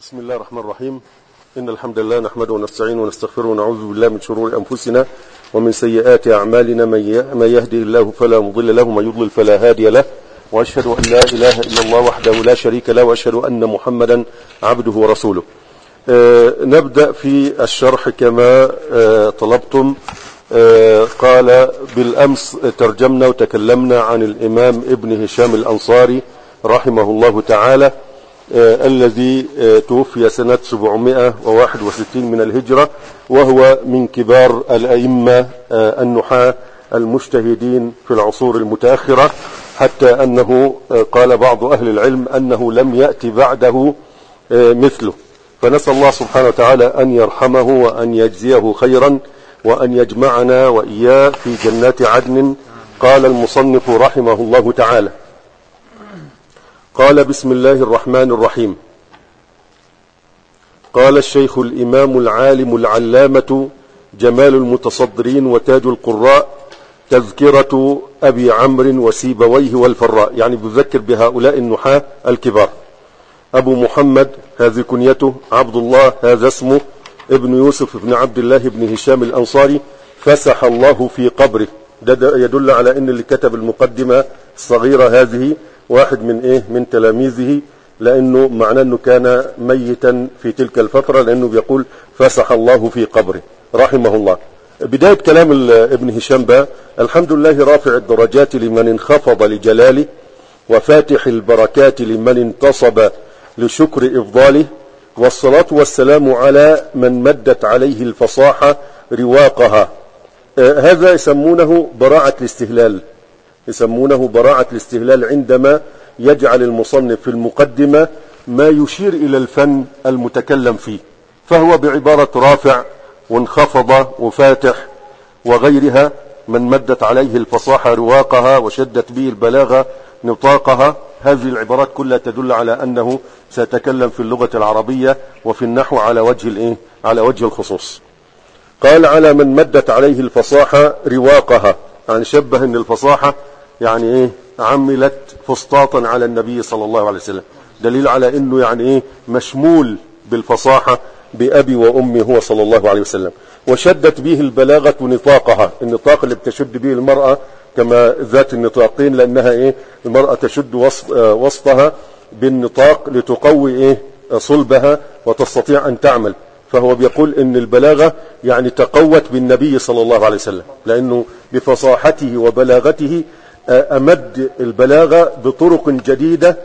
بسم الله الرحمن الرحيم إن الحمد لله نحمده ونستعينه ونستغفره ونعوذ بالله من شرور أنفسنا ومن سيئات أعمالنا من يهدي الله فلا مضل له ومن يضلل فلا هادي له وأشهد أن لا إله إلا الله وحده لا شريك له وأشهد أن محمدا عبده ورسوله آه نبدأ في الشرح كما آه طلبتم آه قال بالأمس ترجمنا وتكلمنا عن الإمام ابن هشام الأنصاري رحمه الله تعالى آه الذي آه توفي سنة 761 من الهجرة وهو من كبار الأئمة آه النحاة المجتهدين في العصور المتأخرة حتى أنه قال بعض أهل العلم أنه لم يأتي بعده مثله فنسأل الله سبحانه وتعالى أن يرحمه وأن يجزيه خيرا وأن يجمعنا وإياه في جنات عدن قال المصنف رحمه الله تعالى قال بسم الله الرحمن الرحيم قال الشيخ الإمام العالم العلامة جمال المتصدرين وتاج القراء تذكرة أبي عمرو وسيبويه والفراء يعني بذكر بهؤلاء النحاة الكبار أبو محمد هذه كنيته عبد الله هذا اسمه ابن يوسف بن عبد الله بن هشام الأنصاري فسح الله في قبره ده يدل على أن اللي كتب المقدمة الصغيرة هذه واحد من إيه من تلاميذه لأنه معناه أنه كان ميتا في تلك الفترة لأنه بيقول فسح الله في قبره رحمه الله بداية كلام ابن هشام بقى الحمد لله رافع الدرجات لمن انخفض لجلاله وفاتح البركات لمن انتصب لشكر إفضاله والصلاة والسلام على من مدت عليه الفصاحة رواقها آه هذا يسمونه براعة الاستهلال يسمونه براعة الاستهلال عندما يجعل المصنف في المقدمة ما يشير إلى الفن المتكلم فيه فهو بعبارة رافع وانخفض وفاتح وغيرها من مدت عليه الفصاحة رواقها وشدت به البلاغة نطاقها هذه العبارات كلها تدل على أنه سيتكلم في اللغة العربية وفي النحو على وجه الإيه؟ على وجه الخصوص قال على من مدت عليه الفصاحة رواقها يعني شبه أن الفصاحة يعني إيه عملت فسطاطا على النبي صلى الله عليه وسلم دليل على أنه يعني إيه مشمول بالفصاحة بأبي وأمي هو صلى الله عليه وسلم وشدت به البلاغة نطاقها النطاق اللي بتشد به المرأة كما ذات النطاقين لأنها إيه المرأة تشد وسطها بالنطاق لتقوي إيه صلبها وتستطيع أن تعمل فهو بيقول ان البلاغة يعني تقوت بالنبي صلى الله عليه وسلم لأنه بفصاحته وبلاغته أمد البلاغة بطرق جديدة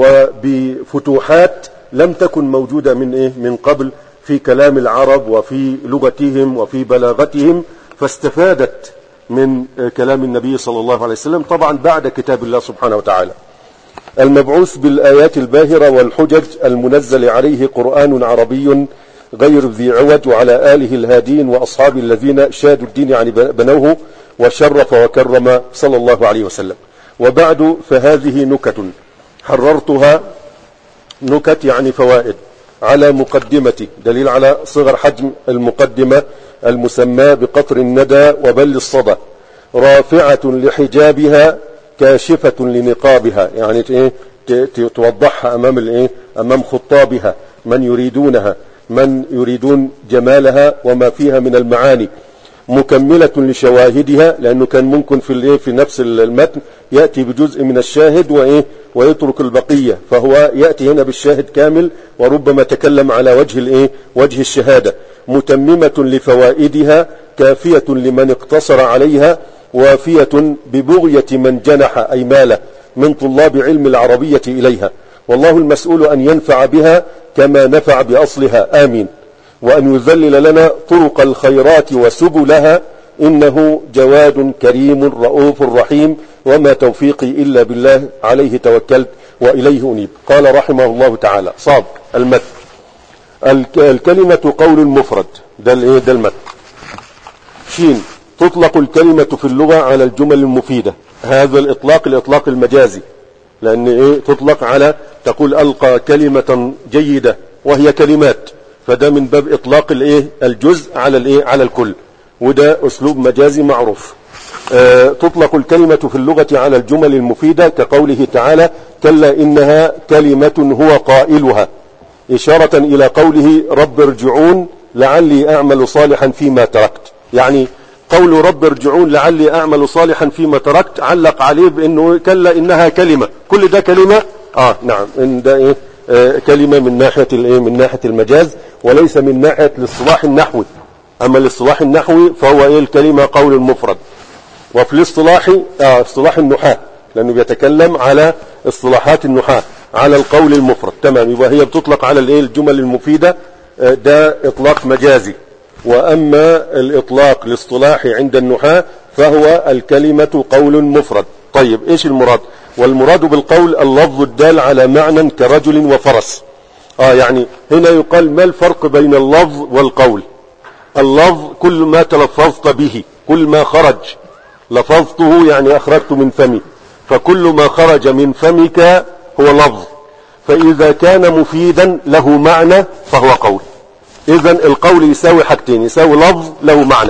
وبفتوحات لم تكن موجودة من إيه من قبل في كلام العرب وفي لغتهم وفي بلاغتهم فاستفادت من كلام النبي صلى الله عليه وسلم طبعا بعد كتاب الله سبحانه وتعالى المبعوث بالآيات الباهرة والحجج المنزل عليه قرآن عربي غير ذي عوج وعلى آله الهادين وأصحاب الذين شادوا الدين يعني بنوه وشرف وكرم صلى الله عليه وسلم وبعد فهذه نكت حررتها نكت يعني فوائد على مقدمتي دليل على صغر حجم المقدمة المسمى بقطر الندى وبل الصدى رافعة لحجابها كاشفة لنقابها يعني ايه توضحها امام الايه امام خطابها من يريدونها من يريدون جمالها وما فيها من المعاني مكملة لشواهدها لأنه كان ممكن في الايه في نفس المتن يأتي بجزء من الشاهد وإيه ويترك البقية فهو يأتي هنا بالشاهد كامل وربما تكلم على وجه الايه وجه الشهادة متممة لفوائدها كافية لمن اقتصر عليها وافية ببغية من جنح أي مال من طلاب علم العربية إليها والله المسؤول أن ينفع بها كما نفع بأصلها آمين وأن يذلل لنا طرق الخيرات وسبلها إنه جواد كريم رؤوف رحيم وما توفيقي إلا بالله عليه توكلت وإليه أنيب قال رحمه الله تعالى صاد المتن الكلمة قول مفرد ده الايه ده المتن شين تطلق الكلمة في اللغة على الجمل المفيدة هذا الإطلاق الإطلاق المجازي لأن إيه تطلق على تقول ألقى كلمة جيدة وهي كلمات فده من باب إطلاق الإيه الجزء على الإيه على الكل وده أسلوب مجازي معروف آه تطلق الكلمة في اللغة على الجمل المفيدة كقوله تعالى كلا إنها كلمة هو قائلها إشارة إلى قوله رب ارجعون لعلي أعمل صالحا فيما تركت يعني قول رب ارجعون لعلي أعمل صالحا فيما تركت علق عليه بأنه كلا إنها كلمة كل ده كلمة آه نعم إن ده إيه آه كلمة من ناحية الإيه من ناحية المجاز وليس من ناحية الاصطلاح النحوي أما الاصطلاح النحوي فهو إيه الكلمة قول مفرد وفي الاصطلاح آه اصطلاح النحاة لأنه بيتكلم على اصطلاحات النحاة على القول المفرد تمام يبقى هي بتطلق على الايه الجمل المفيدة آه ده اطلاق مجازي واما الاطلاق الاصطلاحي عند النحاة فهو الكلمة قول مفرد طيب ايش المراد والمراد بالقول اللفظ الدال على معنى كرجل وفرس اه يعني هنا يقال ما الفرق بين اللفظ والقول اللفظ كل ما تلفظت به كل ما خرج لفظته يعني اخرجت من فمي فكل ما خرج من فمك هو لفظ فإذا كان مفيدا له معنى فهو قول إذا القول يساوي حاجتين يساوي لفظ له معنى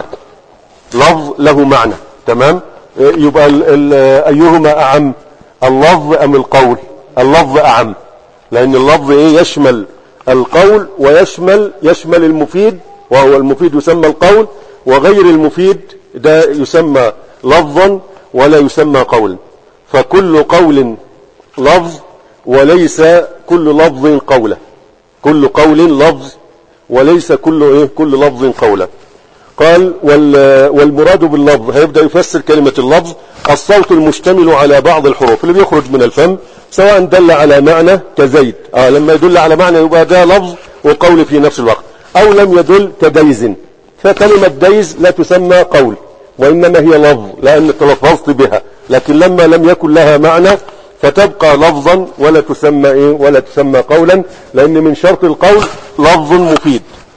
لفظ له معنى تمام يبقى ال ال أيهما أعم اللفظ أم القول اللفظ أعم لأن اللفظ إيه يشمل القول ويشمل يشمل المفيد وهو المفيد يسمى القول وغير المفيد ده يسمى لفظا ولا يسمى قولا فكل قول لفظ وليس كل لفظ قولا كل قول لفظ وليس كل ايه كل لفظ قولا قال والمراد باللفظ هيبدا يفسر كلمه اللفظ الصوت المشتمل على بعض الحروف اللي بيخرج من الفم سواء دل على معنى كزيد اه لما يدل على معنى يبقى ده لفظ وقول في نفس الوقت او لم يدل كديز فكلمه ديز لا تسمى قول وانما هي لفظ لان تلفظت بها لكن لما لم يكن لها معنى فتبقى لفظا ولا تسمى ايه ولا تسمى قولا لان من شرط القول لفظ مفيد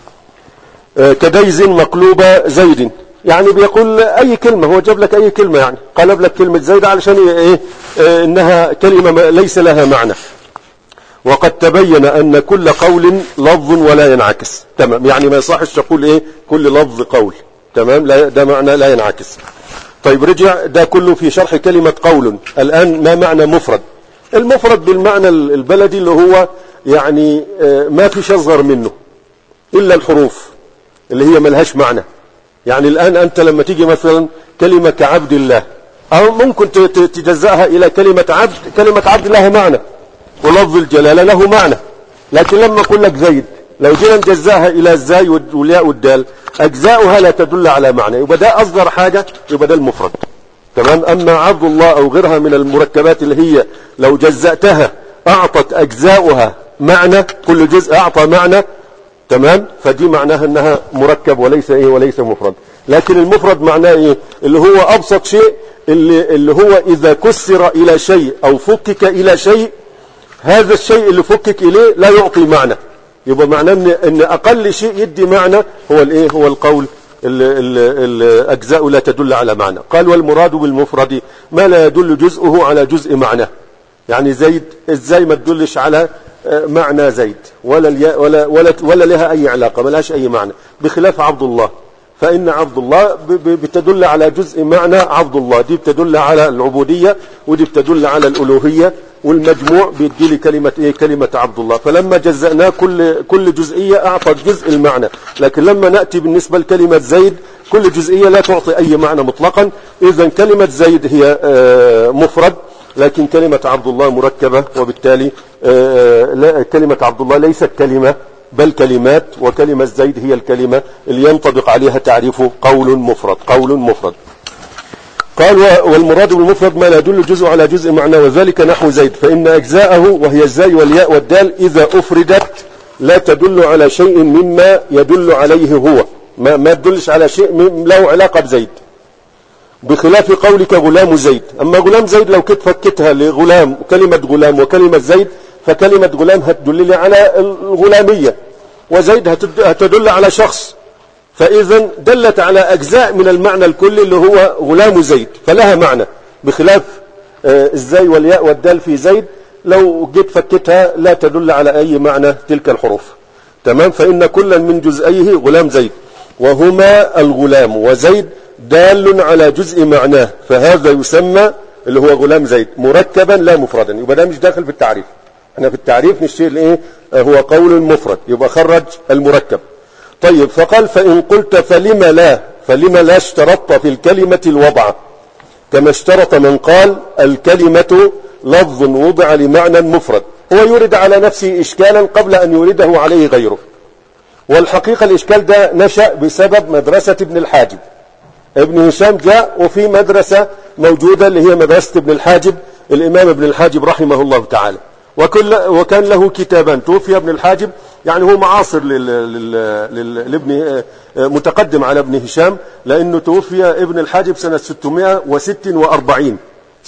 آه كديز مقلوبة زيد يعني بيقول اي كلمة هو جاب لك اي كلمة يعني قلب لك كلمة زيد علشان ايه آه انها كلمة ليس لها معنى وقد تبين ان كل قول لفظ ولا ينعكس تمام يعني ما يصحش تقول ايه كل لفظ قول تمام لا ده معنى لا ينعكس طيب رجع ده كله في شرح كلمة قول الآن ما معنى مفرد المفرد بالمعنى البلدي اللي هو يعني ما فيش أصغر منه إلا الحروف اللي هي ملهاش معنى يعني الآن أنت لما تيجي مثلا كلمة كعبد الله أو ممكن تجزأها إلى كلمة عبد كلمة عبد لها معنى ولفظ الجلالة له معنى لكن لما أقول لك زيد لو جينا نجزاها إلى الزاي والياء والدال أجزاؤها لا تدل على معنى يبقى ده أصغر حاجة يبقى ده المفرد تمام أما عبد الله أو غيرها من المركبات اللي هي لو جزأتها أعطت أجزاؤها معنى كل جزء أعطى معنى تمام فدي معناها أنها مركب وليس إيه وليس مفرد لكن المفرد معناه إيه اللي هو أبسط شيء اللي, اللي هو إذا كسر إلى شيء أو فكك إلى شيء هذا الشيء اللي فكك إليه لا يعطي معنى يبقى معناه ان, إن اقل شيء يدي معنى هو الايه هو القول الاجزاء لا تدل على معنى قال والمراد بالمفرد ما لا يدل جزءه على جزء معنى يعني زيد ازاي ما تدلش على معنى زيد ولا ولا ولا ولا لها اي علاقه ما لهاش اي معنى بخلاف عبد الله فإن عبد الله بتدل على جزء معنى عبد الله دي بتدل على العبودية ودي بتدل على الألوهية والمجموع بيدي لي كلمة إيه كلمة عبد الله فلما جزأناه كل كل جزئية أعطت جزء المعنى لكن لما نأتي بالنسبة لكلمة زيد كل جزئية لا تعطي أي معنى مطلقا إذا كلمة زيد هي مفرد لكن كلمة عبد الله مركبة وبالتالي لا كلمة عبد الله ليست كلمة بل كلمات وكلمة زيد هي الكلمة اللي ينطبق عليها تعريف قول مفرد قول مفرد قال والمراد بالمفرد ما لا يدل جزء على جزء معنى وذلك نحو زيد فإن أجزاءه وهي الزاي والياء والدال إذا أفردت لا تدل على شيء مما يدل عليه هو ما, ما تدلش على شيء له علاقة بزيد بخلاف قولك غلام زيد أما غلام زيد لو كنت فكتها لغلام كلمة غلام وكلمة زيد فكلمة غلام هتدل لي على الغلامية وزيد هتدل على شخص فإذا دلت على أجزاء من المعنى الكلي اللي هو غلام زيد فلها معنى بخلاف الزاي والياء والدال في زيد لو جيت فكتها لا تدل على أي معنى تلك الحروف تمام فإن كلا من جزئيه غلام زيد وهما الغلام وزيد دال على جزء معناه فهذا يسمى اللي هو غلام زيد مركبا لا مفردا يبقى ده مش داخل في التعريف احنا في التعريف نشير لايه هو قول مفرد يبقى خرج المركب طيب فقال فإن قلت فلم لا فلم لا اشترطت في الكلمة الوضع كما اشترط من قال الكلمة لفظ وضع لمعنى مفرد هو يورد على نفسه إشكالا قبل أن يورده عليه غيره والحقيقة الإشكال ده نشأ بسبب مدرسة ابن الحاجب ابن هشام جاء وفي مدرسة موجودة اللي هي مدرسة ابن الحاجب الإمام ابن الحاجب رحمه الله تعالى وكل وكان له كتابان توفي ابن الحاجب يعني هو معاصر لابن متقدم على ابن هشام لأنه توفي ابن الحاجب سنة 646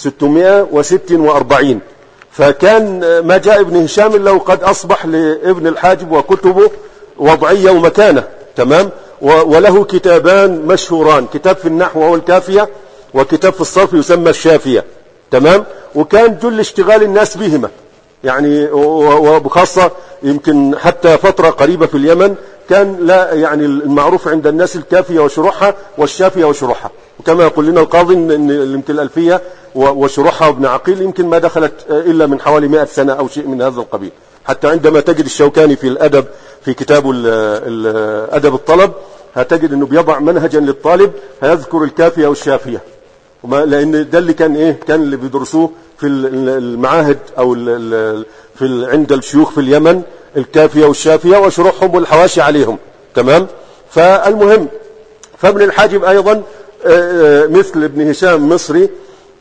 646 فكان ما جاء ابن هشام إلا وقد أصبح لابن الحاجب وكتبه وضعية ومكانة تمام وله كتابان مشهوران كتاب في النحو وهو الكافية وكتاب في الصرف يسمى الشافية تمام وكان جل اشتغال الناس بهما يعني وبخاصة يمكن حتى فترة قريبة في اليمن كان لا يعني المعروف عند الناس الكافية وشروحها والشافية وشروحها وكما يقول لنا القاضي ان يمكن الألفية وشروحها وابن عقيل يمكن ما دخلت إلا من حوالي 100 سنة أو شيء من هذا القبيل حتى عندما تجد الشوكاني في الأدب في كتابه أدب الطلب هتجد أنه بيضع منهجا للطالب هيذكر الكافية والشافية لأن ده اللي كان إيه كان اللي بيدرسوه في المعاهد أو في عند الشيوخ في اليمن الكافية والشافية وشروحهم والحواشي عليهم تمام فالمهم فابن الحاجب أيضا مثل ابن هشام مصري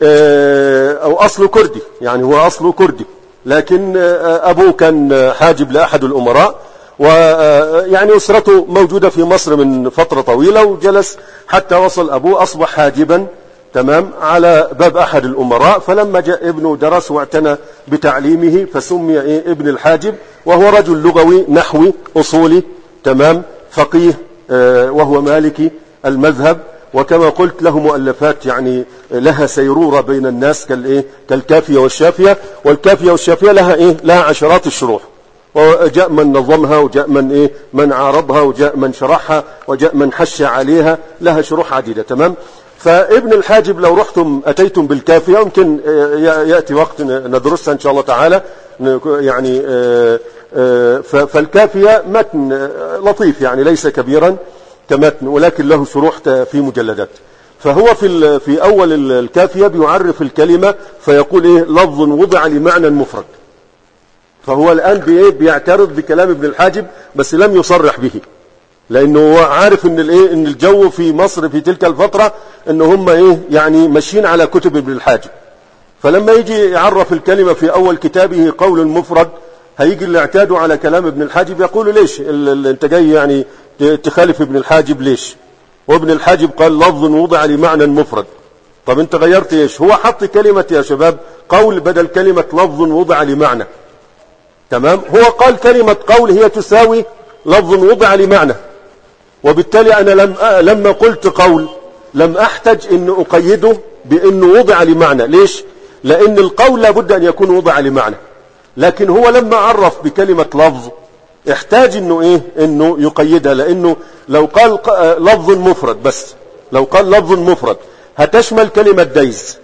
أو أصله كردي يعني هو أصله كردي لكن أبوه كان حاجب لأحد الأمراء ويعني أسرته موجودة في مصر من فترة طويلة وجلس حتى وصل أبوه أصبح حاجبا تمام على باب أحد الأمراء فلما جاء ابنه درس واعتنى بتعليمه فسمي إيه ابن الحاجب وهو رجل لغوي نحوي أصولي تمام فقيه وهو مالكي المذهب وكما قلت له مؤلفات يعني لها سيرورة بين الناس كالإيه كالكافية والشافية والكافية والشافية لها إيه لها عشرات الشروح وجاء من نظمها وجاء من إيه من عارضها وجاء من شرحها وجاء من حش عليها لها شروح عديدة تمام فابن الحاجب لو رحتم أتيتم بالكافية يمكن يأتي وقت ندرسها إن شاء الله تعالى يعني فالكافية متن لطيف يعني ليس كبيرا كمتن ولكن له شروح في مجلدات فهو في في أول الكافية بيعرف الكلمة فيقول إيه لفظ وضع لمعنى مفرد فهو الآن بإيه بيعترض بكلام ابن الحاجب بس لم يصرح به لانه هو عارف ان الايه ان الجو في مصر في تلك الفتره ان هم ايه يعني ماشيين على كتب ابن الحاجب فلما يجي يعرف الكلمه في اول كتابه قول مفرد هيجي اللي اعتادوا على كلام ابن الحاجب يقولوا ليش انت جاي يعني تخالف ابن الحاجب ليش وابن الحاجب قال لفظ وضع لمعنى مفرد طب انت غيرت ايش هو حط كلمه يا شباب قول بدل كلمه لفظ وضع لمعنى تمام هو قال كلمه قول هي تساوي لفظ وضع لمعنى وبالتالي أنا لم لما قلت قول لم أحتج أن أقيده بأنه وضع لمعنى ليش؟ لأن القول لابد أن يكون وضع لمعنى لكن هو لما عرف بكلمة لفظ احتاج أنه إيه؟ أنه يقيدها لأنه لو قال لفظ مفرد بس لو قال لفظ مفرد هتشمل كلمة ديز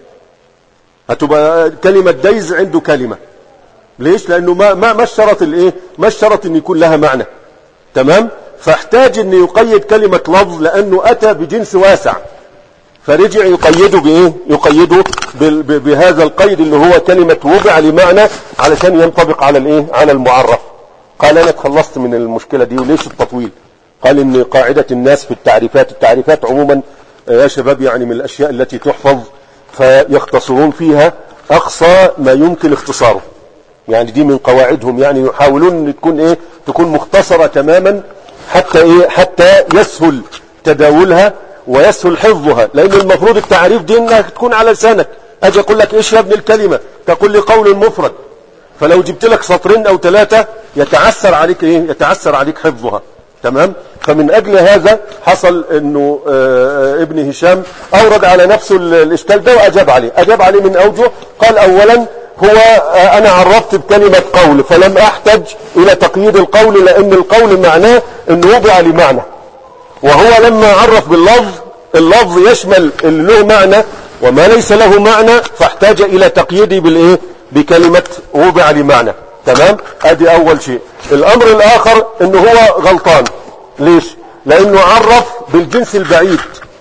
هتبقى كلمة ديز عنده كلمة ليش؟ لأنه ما ما ما اشترط الإيه؟ ما اشترط أن يكون لها معنى تمام؟ فاحتاج ان يقيد كلمة لفظ لانه اتى بجنس واسع فرجع يقيده بايه يقيده بهذا القيد اللي هو كلمة وضع لمعنى علشان ينطبق على الايه على المعرف قال انا اتخلصت من المشكلة دي وليش التطويل قال ان قاعدة الناس في التعريفات التعريفات عموما يا شباب يعني من الاشياء التي تحفظ فيختصرون فيها اقصى ما يمكن اختصاره يعني دي من قواعدهم يعني يحاولون ان تكون ايه تكون مختصرة تماما حتى ايه حتى يسهل تداولها ويسهل حفظها لان المفروض التعريف دي انها تكون على لسانك اجي اقول لك ايش يا ابن الكلمة تقول لي قول مفرد فلو جبت لك سطرين او ثلاثة يتعسر عليك ايه يتعسر عليك حفظها تمام فمن اجل هذا حصل انه ابن هشام اورد على نفسه الاشكال ده واجاب عليه اجاب عليه من اوجه قال اولا هو انا عرفت بكلمة قول فلم احتج الى تقييد القول لان القول معناه انه وضع لمعنى وهو لما عرف باللفظ اللفظ يشمل اللي له معنى وما ليس له معنى فاحتاج الى تقييده بالايه بكلمة وضع لمعنى تمام ادي اول شيء الامر الاخر انه هو غلطان ليش لانه عرف بالجنس البعيد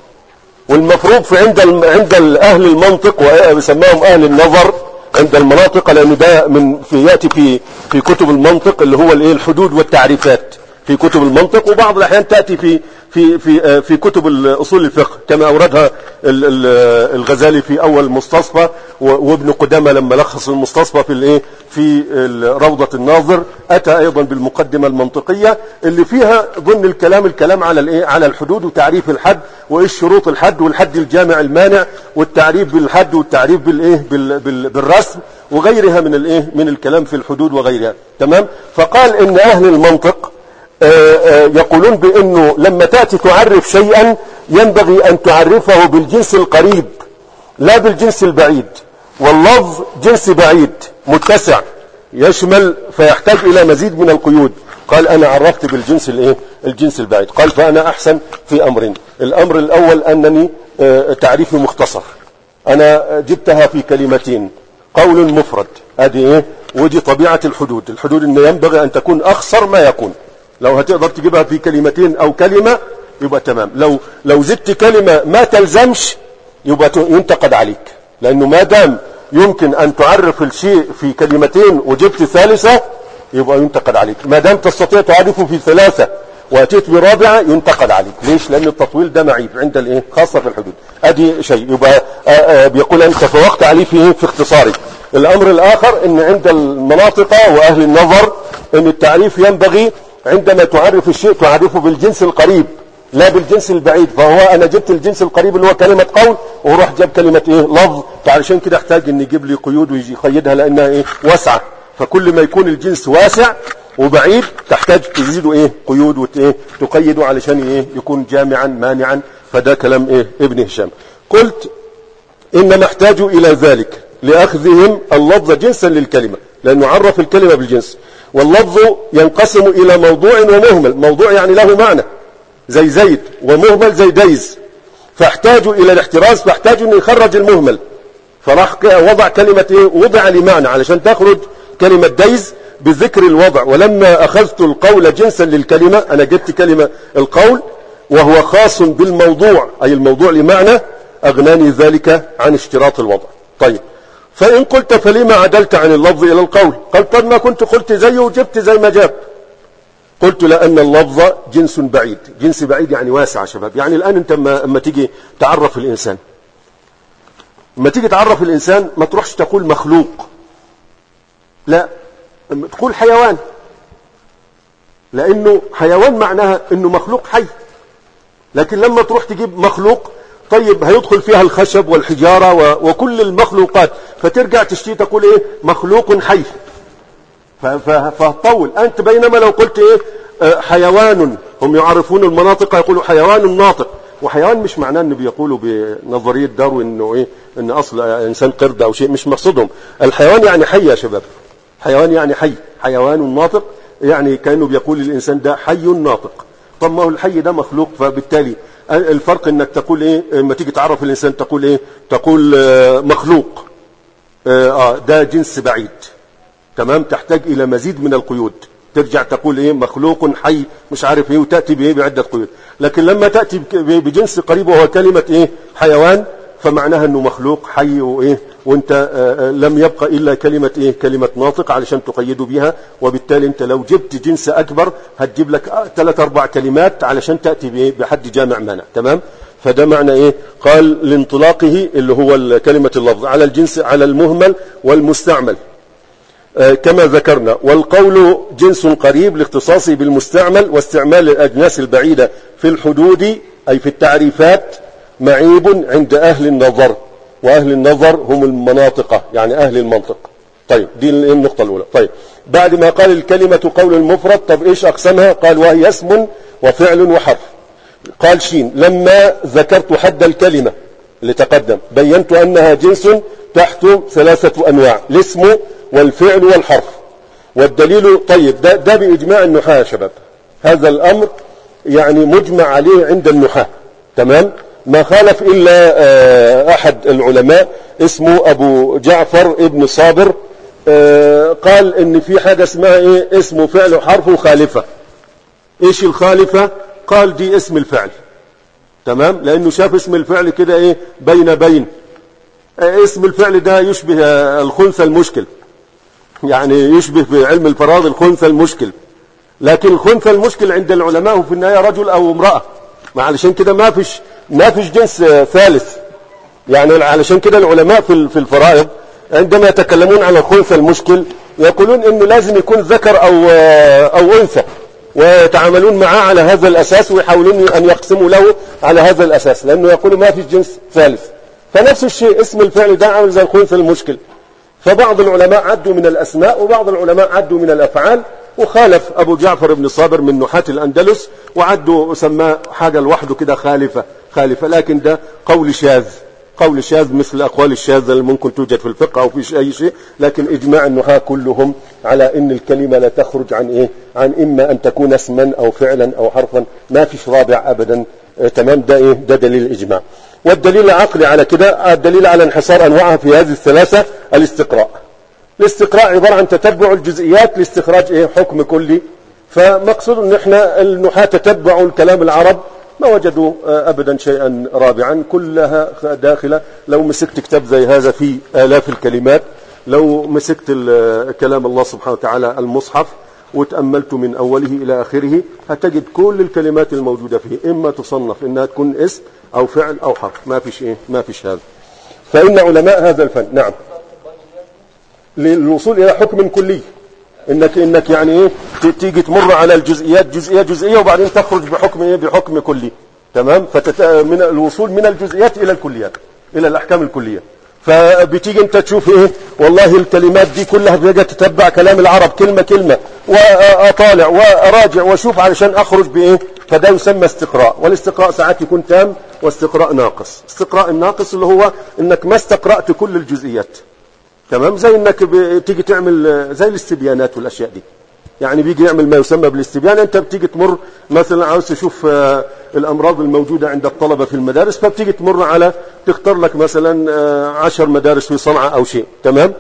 والمفروض في عند عند اهل المنطق ويسماهم اهل النظر عند المناطق لان ده من في ياتي في في كتب المنطق اللي هو الايه الحدود والتعريفات في كتب المنطق وبعض الاحيان تاتي في في في في كتب اصول الفقه كما اوردها الغزالي في اول مستصفى وابن قدامه لما لخص المستصفى في الايه في روضه الناظر اتى ايضا بالمقدمه المنطقيه اللي فيها ضمن الكلام الكلام على الايه على الحدود وتعريف الحد وايش شروط الحد والحد الجامع المانع والتعريف بالحد والتعريف بالايه بالرسم وغيرها من الايه من الكلام في الحدود وغيرها تمام فقال ان اهل المنطق آه، آه، يقولون بأنه لما تأتي تعرف شيئا ينبغي أن تعرفه بالجنس القريب لا بالجنس البعيد واللفظ جنس بعيد متسع يشمل فيحتاج إلى مزيد من القيود قال أنا عرفت بالجنس الإيه؟ الجنس البعيد قال فأنا أحسن في أمرين الأمر الأول أنني آه، تعريفي مختصر أنا جبتها في كلمتين قول مفرد هذه إيه ودي طبيعة الحدود الحدود أن ينبغي أن تكون أخصر ما يكون لو هتقدر تجيبها في كلمتين او كلمة يبقى تمام لو لو زدت كلمة ما تلزمش يبقى ينتقد عليك لانه ما دام يمكن ان تعرف الشيء في كلمتين وجبت ثالثة يبقى ينتقد عليك ما دام تستطيع تعرفه في ثلاثة واتيت برابعة ينتقد عليك ليش لان التطويل ده معيب عند الايه خاصة في الحدود ادي شيء يبقى آآ آآ بيقول انت تفوقت عليه في في اختصارك الامر الاخر ان عند المناطق واهل النظر ان التعريف ينبغي عندما تعرف الشيء تعرفه بالجنس القريب لا بالجنس البعيد فهو انا جبت الجنس القريب اللي هو كلمة قول وروح جاب كلمة ايه لفظ فعلشان كده احتاج ان يجيب لي قيود ويجي يقيدها لانها ايه واسعة فكل ما يكون الجنس واسع وبعيد تحتاج تزيده ايه قيود وايه تقيده علشان ايه يكون جامعا مانعا فده كلام ايه ابن هشام قلت انما احتاجوا الى ذلك لاخذهم اللفظ جنسا للكلمة لانه عرف الكلمة بالجنس واللفظ ينقسم إلى موضوع ومهمل موضوع يعني له معنى زي زيد ومهمل زي ديز فاحتاجوا إلى الاحتراز فاحتاجوا أن يخرج المهمل فراح وضع كلمة إيه وضع لمعنى علشان تخرج كلمة ديز بذكر الوضع ولما أخذت القول جنسا للكلمة أنا جبت كلمة القول وهو خاص بالموضوع أي الموضوع لمعنى أغناني ذلك عن اشتراط الوضع طيب فإن قلت فلما عدلت عن اللفظ إلى القول قال طب ما كنت قلت زيه وجبت زي ما جاب قلت لأن اللفظ جنس بعيد جنس بعيد يعني واسع يا شباب يعني الآن أنت اما تيجي تعرف الإنسان اما تيجي تعرف الإنسان ما تروحش تقول مخلوق لا تقول حيوان لأنه حيوان معناها أنه مخلوق حي لكن لما تروح تجيب مخلوق طيب هيدخل فيها الخشب والحجارة وكل المخلوقات فترجع تشتي تقول ايه مخلوق حي فطول انت بينما لو قلت ايه آه، حيوان هم يعرفون المناطق يقولوا حيوان ناطق وحيوان مش معناه انه بيقولوا بنظريه داروين انه ايه ان اصل انسان قرد او شيء مش مقصودهم الحيوان يعني حي يا شباب حيوان يعني حي حيوان ناطق يعني كانه بيقول الانسان ده حي ناطق طب ما هو الحي ده مخلوق فبالتالي الفرق انك تقول ايه لما تيجي تعرف الانسان تقول ايه تقول آه، مخلوق آه،, اه ده جنس بعيد تمام تحتاج الى مزيد من القيود ترجع تقول ايه مخلوق حي مش عارف ايه وتاتي بايه بعده قيود لكن لما تاتي بجنس قريب وهو كلمه ايه حيوان فمعناها انه مخلوق حي وايه وانت آه، آه، لم يبقى الا كلمة ايه كلمة ناطق علشان تقيده بها وبالتالي انت لو جبت جنس اكبر هتجيب لك ثلاث اربع كلمات علشان تأتي بايه بحد جامع مانع تمام فده معنى ايه قال لانطلاقه اللي هو كلمة اللفظ على الجنس على المهمل والمستعمل آه، كما ذكرنا والقول جنس قريب لاختصاصه بالمستعمل واستعمال الأجناس البعيدة في الحدود أي في التعريفات معيب عند أهل النظر وأهل النظر هم المناطق يعني أهل المنطق طيب دي النقطة الأولى طيب بعد ما قال الكلمة قول المفرد طب إيش أقسمها قال وهي اسم وفعل وحرف قال شين لما ذكرت حد الكلمة اللي تقدم بينت أنها جنس تحت ثلاثة أنواع الاسم والفعل والحرف والدليل طيب ده, ده بإجماع النحاة يا شباب هذا الأمر يعني مجمع عليه عند النحاة تمام ما خالف إلا آه، أحد العلماء اسمه أبو جعفر ابن صابر آه، قال ان في حاجة اسمها ايه اسم فعل وحرف وخالفة ايش الخالفة قال دي اسم الفعل تمام لانه شاف اسم الفعل كده ايه بين بين آه، اسم الفعل ده يشبه الخنثى المشكل يعني يشبه في علم الفراغ الخنثى المشكل لكن الخنثى المشكل عند العلماء في النهاية رجل او امرأة ما علشان كده ما فيش ما فيش جنس ثالث يعني علشان كده العلماء في في الفرائض عندما يتكلمون عن الخنثى المشكل يقولون انه لازم يكون ذكر او او انثى ويتعاملون معه على هذا الاساس ويحاولون ان يقسموا له على هذا الاساس لانه يقولوا ما في جنس ثالث فنفس الشيء اسم الفعل ده عامل زي الخنثى المشكل فبعض العلماء عدوا من الاسماء وبعض العلماء عدوا من الافعال وخالف ابو جعفر بن صابر من نحاة الاندلس وعدوا وسماه حاجة لوحده كده خالفة خالفة لكن ده قول شاذ قول شاذ مثل الأقوال الشاذة اللي ممكن توجد في الفقه أو في أي شيء لكن إجماع النحاة كلهم على أن الكلمة لا تخرج عن إيه عن إما أن تكون اسما أو فعلا أو حرفا ما فيش رابع أبدا آه تمام ده إيه ده دليل الإجماع والدليل العقلي على كده الدليل على انحصار أنواعها في هذه الثلاثة الاستقراء الاستقراء عبارة عن تتبع الجزئيات لاستخراج إيه حكم كلي فمقصود ان احنا النحاة تتبعوا الكلام العرب ما وجدوا ابدا شيئا رابعا كلها داخلة لو مسكت كتاب زي هذا فيه الاف الكلمات لو مسكت كلام الله سبحانه وتعالى المصحف وتأملت من أوله إلى آخره هتجد كل الكلمات الموجودة فيه إما تصنف إنها تكون اسم أو فعل أو حرف ما فيش إيه ما فيش هذا فإن علماء هذا الفن نعم للوصول إلى حكم كلي انك انك يعني ايه تيجي تمر على الجزئيات جزئيه جزئيه وبعدين تخرج بحكم ايه بحكم كلي تمام فتت من الوصول من الجزئيات الى الكليات الى الاحكام الكليه فبتيجي انت تشوف ايه والله الكلمات دي كلها بيجي تتبع كلام العرب كلمه كلمه واطالع واراجع واشوف علشان اخرج بايه فده يسمى استقراء والاستقراء ساعات يكون تام واستقراء ناقص استقراء الناقص اللي هو انك ما استقرات كل الجزئيات تمام زي انك بتيجي تعمل زي الاستبيانات والاشياء دي يعني بيجي يعمل ما يسمى بالاستبيان انت بتيجي تمر مثلا عاوز تشوف الامراض الموجوده عند الطلبه في المدارس فبتيجي تمر على تختار لك مثلا عشر مدارس في صنعاء او شيء تمام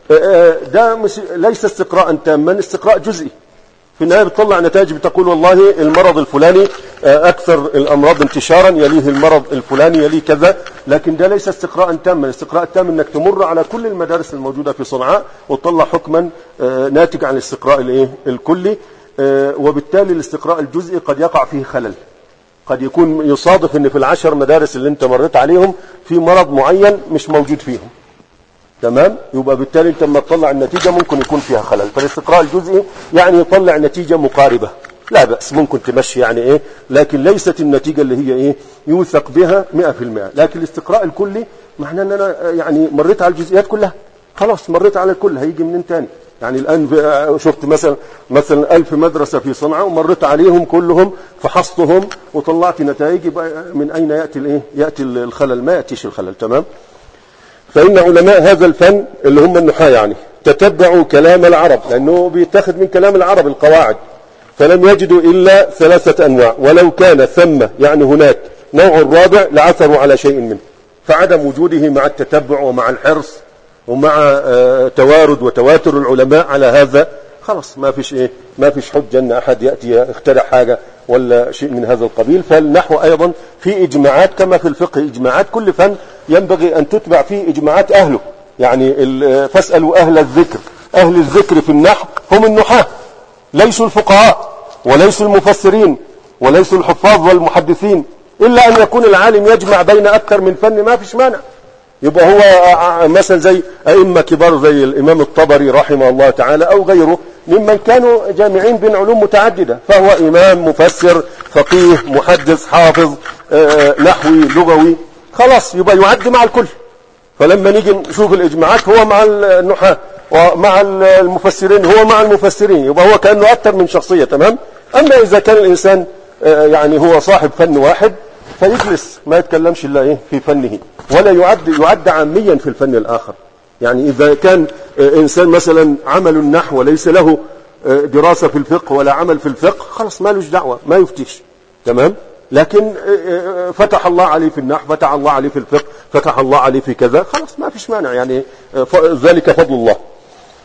ده ليس استقراء تاما استقراء جزئي في النهايه بتطلع نتائج بتقول والله المرض الفلاني اكثر الامراض انتشارا يليه المرض الفلاني يليه كذا لكن ده ليس استقراء تاما الاستقراء التام انك تمر على كل المدارس الموجوده في صنعاء وتطلع حكما ناتج عن الاستقراء الايه الكلي وبالتالي الاستقراء الجزئي قد يقع فيه خلل قد يكون يصادف ان في العشر مدارس اللي انت مريت عليهم في مرض معين مش موجود فيهم تمام يبقى بالتالي انت لما تطلع النتيجة ممكن يكون فيها خلل فالاستقراء الجزئي يعني يطلع نتيجة مقاربة لا بأس ممكن تمشي يعني ايه لكن ليست النتيجة اللي هي ايه يوثق بها 100% لكن الاستقراء الكلي معناه ان انا يعني مريت على الجزئيات كلها خلاص مريت على الكل هيجي منين تاني يعني الآن شفت مثلا مثلا ألف مدرسة في صنعاء ومرت عليهم كلهم فحصتهم وطلعت نتائج يبقى من أين يأتي الإيه؟ يأتي الخلل ما يأتيش الخلل تمام فإن علماء هذا الفن اللي هم النحاة يعني تتبعوا كلام العرب لأنه بيتاخذ من كلام العرب القواعد فلم يجدوا إلا ثلاثة أنواع ولو كان ثم يعني هناك نوع رابع لعثروا على شيء منه فعدم وجوده مع التتبع ومع الحرص ومع توارد وتواتر العلماء على هذا خلاص ما فيش ايه ما فيش حجه ان احد ياتي يخترع حاجه ولا شيء من هذا القبيل فالنحو ايضا في اجماعات كما في الفقه اجماعات كل فن ينبغي ان تتبع فيه اجماعات اهله يعني فاسالوا اهل الذكر اهل الذكر في النحو هم النحاه ليسوا الفقهاء وليسوا المفسرين وليسوا الحفاظ والمحدثين الا ان يكون العالم يجمع بين اكثر من فن ما فيش مانع يبقى هو مثلا زي أئمة كبار زي الإمام الطبري رحمه الله تعالى أو غيره ممن كانوا جامعين بين علوم متعددة فهو إمام مفسر فقيه محدث حافظ نحوي لغوي خلاص يبقى يعد مع الكل فلما نيجي نشوف الإجماعات هو مع النحاة ومع المفسرين هو مع المفسرين يبقى هو كأنه أكثر من شخصية تمام أما إذا كان الإنسان يعني هو صاحب فن واحد فيجلس ما يتكلمش الا ايه في فنه ولا يعد يعد عاميا في الفن الاخر يعني اذا كان انسان مثلا عمل النحو وليس له دراسه في الفقه ولا عمل في الفقه خلاص ما لوش دعوه ما يفتيش تمام لكن فتح الله عليه في النحو فتح الله عليه في الفقه فتح الله عليه في كذا خلاص ما فيش مانع يعني ذلك فضل الله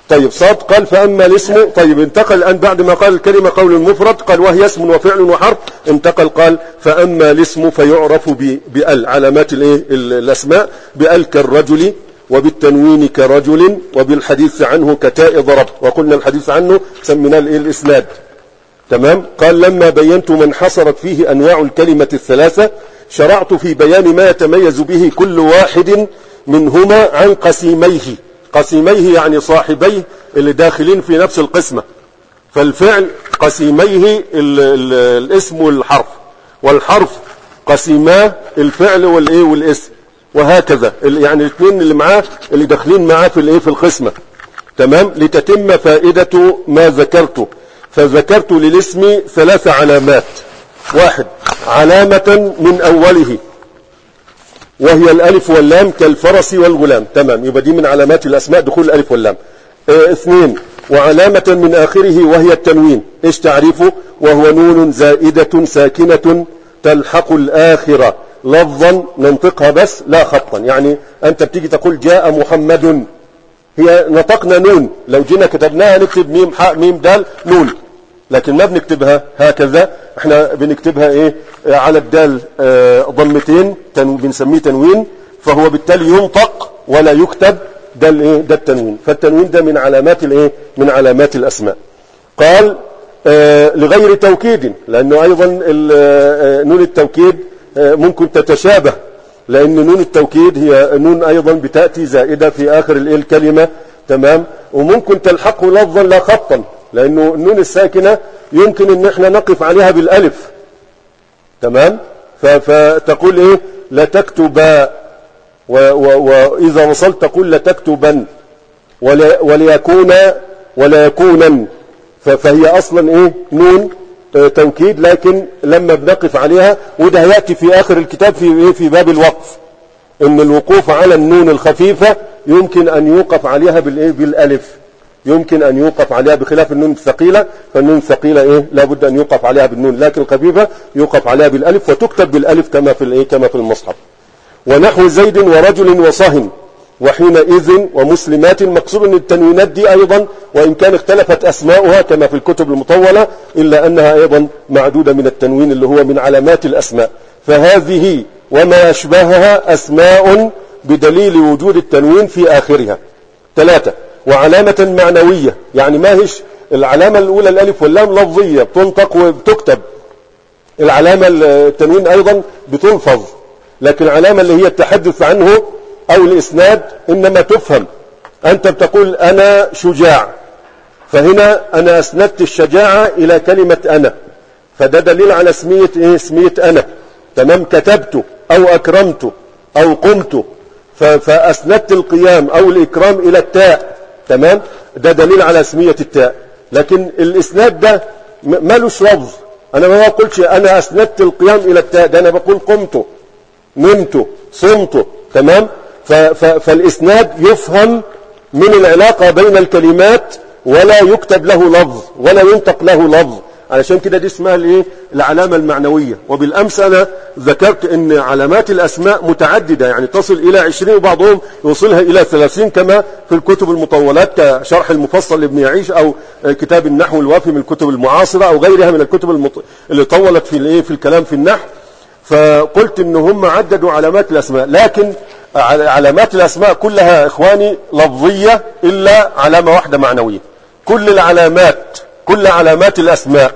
طيب صاد قال فأما الاسم طيب انتقل الآن بعد ما قال الكلمة قول مفرد قال وهي اسم وفعل وحرف انتقل قال فأما الاسم فيعرف بأل علامات الايه الأسماء بأل كالرجل وبالتنوين كرجل وبالحديث عنه كتاء ضرب وقلنا الحديث عنه سميناه الإسناد تمام قال لما بينت من حصرت فيه أنواع الكلمة الثلاثة شرعت في بيان ما يتميز به كل واحد منهما عن قسيميه قسيميه يعني صاحبيه اللي داخلين في نفس القسمة فالفعل قسيميه ال ال الاسم والحرف والحرف قسيماه الفعل والايه والاسم وهكذا يعني الاثنين اللي معاه اللي داخلين معاه في الايه في القسمه تمام لتتم فائدة ما ذكرته فذكرت للاسم ثلاث علامات واحد علامة من أوله وهي الألف واللام كالفرس والغلام تمام يبقى دي من علامات الأسماء دخول الألف واللام اه اثنين وعلامة من آخره وهي التنوين ايش تعريفه وهو نون زائدة ساكنة تلحق الآخرة لفظا ننطقها بس لا خطا يعني أنت بتيجي تقول جاء محمد هي نطقنا نون لو جينا كتبناها نكتب ميم حاء ميم دال نون لكن ما بنكتبها هكذا احنا بنكتبها ايه على الدال اه ضمتين تنو بنسميه تنوين فهو بالتالي ينطق ولا يكتب ده الايه ده التنوين فالتنوين ده من علامات الايه من علامات الاسماء قال اه لغير توكيد لانه ايضا نون التوكيد اه ممكن تتشابه لان نون التوكيد هي نون ايضا بتاتي زائده في اخر الايه الكلمه تمام وممكن تلحقه لفظا لا خطا لانه النون الساكنه يمكن ان احنا نقف عليها بالالف تمام فتقول ايه لا تكتبا واذا وصلت تقول لا تكتبا ولا وليكون ولا يكونا فهي اصلا ايه نون توكيد لكن لما بنقف عليها وده ياتي في اخر الكتاب في ايه في باب الوقف ان الوقوف على النون الخفيفه يمكن ان يوقف عليها بالايه بالالف يمكن أن يوقف عليها بخلاف النون الثقيلة فالنون الثقيلة إيه لابد أن يوقف عليها بالنون لكن الخفيفة يوقف عليها بالألف وتكتب بالألف كما في الإيه كما في المصحف ونحو زيد ورجل وصهن وحينئذ ومسلمات مقصود ان التنوينات دي ايضا وان كان اختلفت اسماؤها كما في الكتب المطولة الا انها ايضا معدودة من التنوين اللي هو من علامات الاسماء فهذه وما يشبهها اسماء بدليل وجود التنوين في اخرها ثلاثة وعلامة معنوية يعني ما هيش العلامة الأولى الألف واللام لفظية بتنطق وبتكتب العلامة التنوين أيضا بتلفظ لكن العلامة اللي هي التحدث عنه أو الإسناد إنما تفهم أنت بتقول أنا شجاع فهنا أنا أسندت الشجاعة إلى كلمة أنا فده دليل على اسمية إيه اسمية أنا تمام كتبت أو أكرمت أو قمت فأسندت القيام أو الإكرام إلى التاء تمام ده دليل على اسمية التاء لكن الاسناد ده مالوش لفظ انا ما بقولش انا اسندت القيام الى التاء ده انا بقول قمت نمت صمت تمام فالاسناد يفهم من العلاقة بين الكلمات ولا يكتب له لفظ ولا ينطق له لفظ علشان كده دي اسمها الايه العلامة المعنوية وبالامس انا ذكرت ان علامات الاسماء متعددة يعني تصل الى عشرين وبعضهم يوصلها الى ثلاثين كما في الكتب المطولات كشرح المفصل لابن يعيش او كتاب النحو الوافي من الكتب المعاصرة او غيرها من الكتب المط... اللي طولت في الايه في الكلام في النحو فقلت ان هم عددوا علامات الاسماء لكن علامات الاسماء كلها اخواني لفظية الا علامة واحدة معنوية كل العلامات كل علامات الأسماء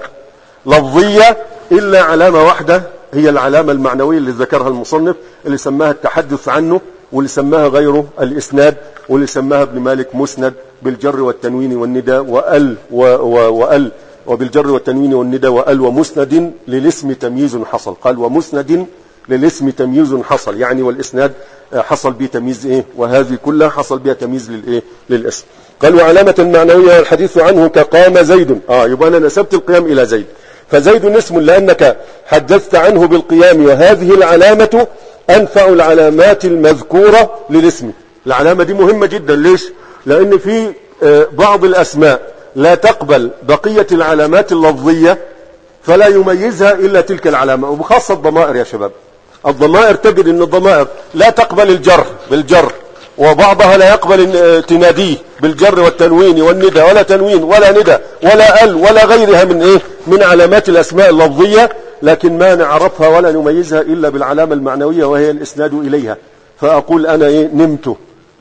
لفظية إلا علامة واحدة هي العلامة المعنوية اللي ذكرها المصنف اللي سماها التحدث عنه واللي سماها غيره الإسناد واللي سماها ابن مالك مسند بالجر والتنوين والندى وأل و و وأل وبالجر والتنوين والندى وأل ومسند للاسم تمييز حصل قال ومسند للاسم تمييز حصل يعني والإسناد حصل به تمييز إيه وهذه كلها حصل بها تمييز للإيه للاسم قال وعلامة معنوية الحديث عنه كقام زيد اه يبقى انا نسبت القيام الى زيد فزيد اسم لانك حدثت عنه بالقيام وهذه العلامة انفع العلامات المذكورة للاسم العلامة دي مهمة جدا ليش لان في بعض الاسماء لا تقبل بقية العلامات اللفظية فلا يميزها الا تلك العلامة وبخاصة الضمائر يا شباب الضمائر تجد ان الضمائر لا تقبل الجر بالجر وبعضها لا يقبل تناديه بالجر والتنوين والندى ولا تنوين ولا ندى ولا ال ولا غيرها من ايه من علامات الاسماء اللفظيه لكن ما نعرفها ولا نميزها الا بالعلامه المعنويه وهي الاسناد اليها فاقول انا ايه نمت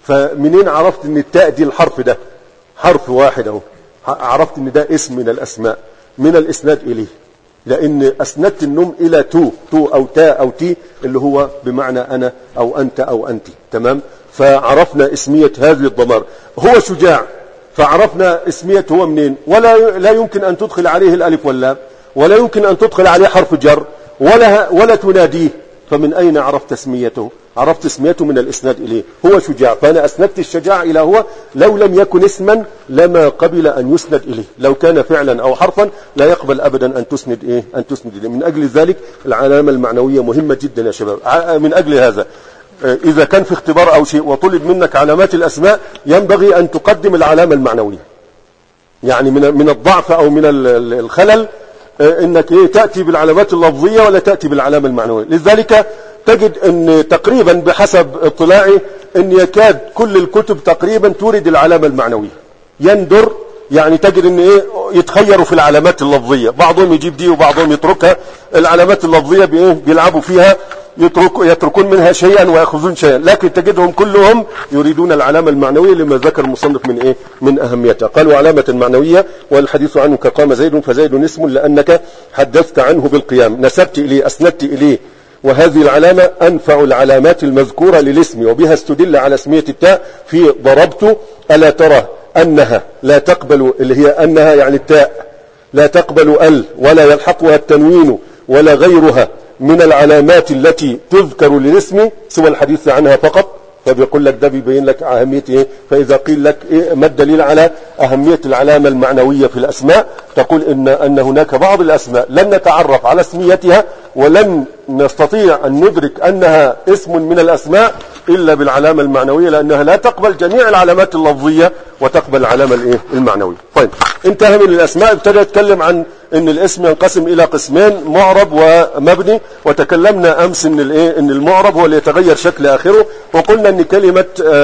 فمنين عرفت ان التاء دي الحرف ده حرف واحد اهو عرفت ان ده اسم من الاسماء من الاسناد اليه لان اسندت النوم الى تو تو او تاء او تي اللي هو بمعنى انا او انت او انت تمام فعرفنا اسمية هذه الضمار هو شجاع فعرفنا اسمية هو منين ولا لا يمكن ان تدخل عليه الالف واللام ولا يمكن ان تدخل عليه حرف جر ولا ولا تناديه فمن اين عرفت اسميته عرفت اسميته من الاسناد اليه هو شجاع فانا اسندت الشجاع الى هو لو لم يكن اسما لما قبل ان يسند اليه لو كان فعلا او حرفا لا يقبل ابدا ان تسند ايه ان تسند اليه من اجل ذلك العلامه المعنويه مهمه جدا يا شباب من اجل هذا اذا كان في اختبار او شيء وطلب منك علامات الاسماء ينبغي ان تقدم العلامه المعنويه يعني من من الضعف او من الخلل انك ايه تاتي بالعلامات اللفظيه ولا تاتي بالعلامه المعنويه لذلك تجد ان تقريبا بحسب اطلاعي ان يكاد كل الكتب تقريبا تورد العلامة المعنوية يندر يعني تجد ان ايه يتخيروا في العلامات اللفظية بعضهم يجيب دي وبعضهم يتركها العلامات اللفظية بايه بيلعبوا فيها يترك يتركون منها شيئا ويأخذون شيئا لكن تجدهم كلهم يريدون العلامة المعنوية لما ذكر المصنف من ايه من اهميتها قالوا علامة معنوية والحديث عنه كقام زيد فزيد اسم لانك حدثت عنه بالقيام نسبت اليه اسندت اليه وهذه العلامة أنفع العلامات المذكورة للاسم وبها استدل على اسمية التاء في ضربت ألا ترى أنها لا تقبل اللي هي أنها يعني التاء لا تقبل ال ولا يلحقها التنوين ولا غيرها من العلامات التي تذكر للاسم سوى الحديث عنها فقط فبيقول لك ده بيبين لك أهمية إيه فإذا قيل لك إيه ما الدليل على أهمية العلامة المعنوية في الأسماء تقول إن, أن هناك بعض الأسماء لن نتعرف على اسميتها ولن نستطيع أن ندرك أنها اسم من الأسماء إلا بالعلامة المعنوية لأنها لا تقبل جميع العلامات اللفظية وتقبل العلامة الإيه المعنوية طيب انتهى من الأسماء ابتدى يتكلم عن أن الاسم ينقسم إلى قسمين معرب ومبني وتكلمنا أمس أن الإيه أن المعرب هو اللي يتغير شكل آخره وقلنا أن كلمة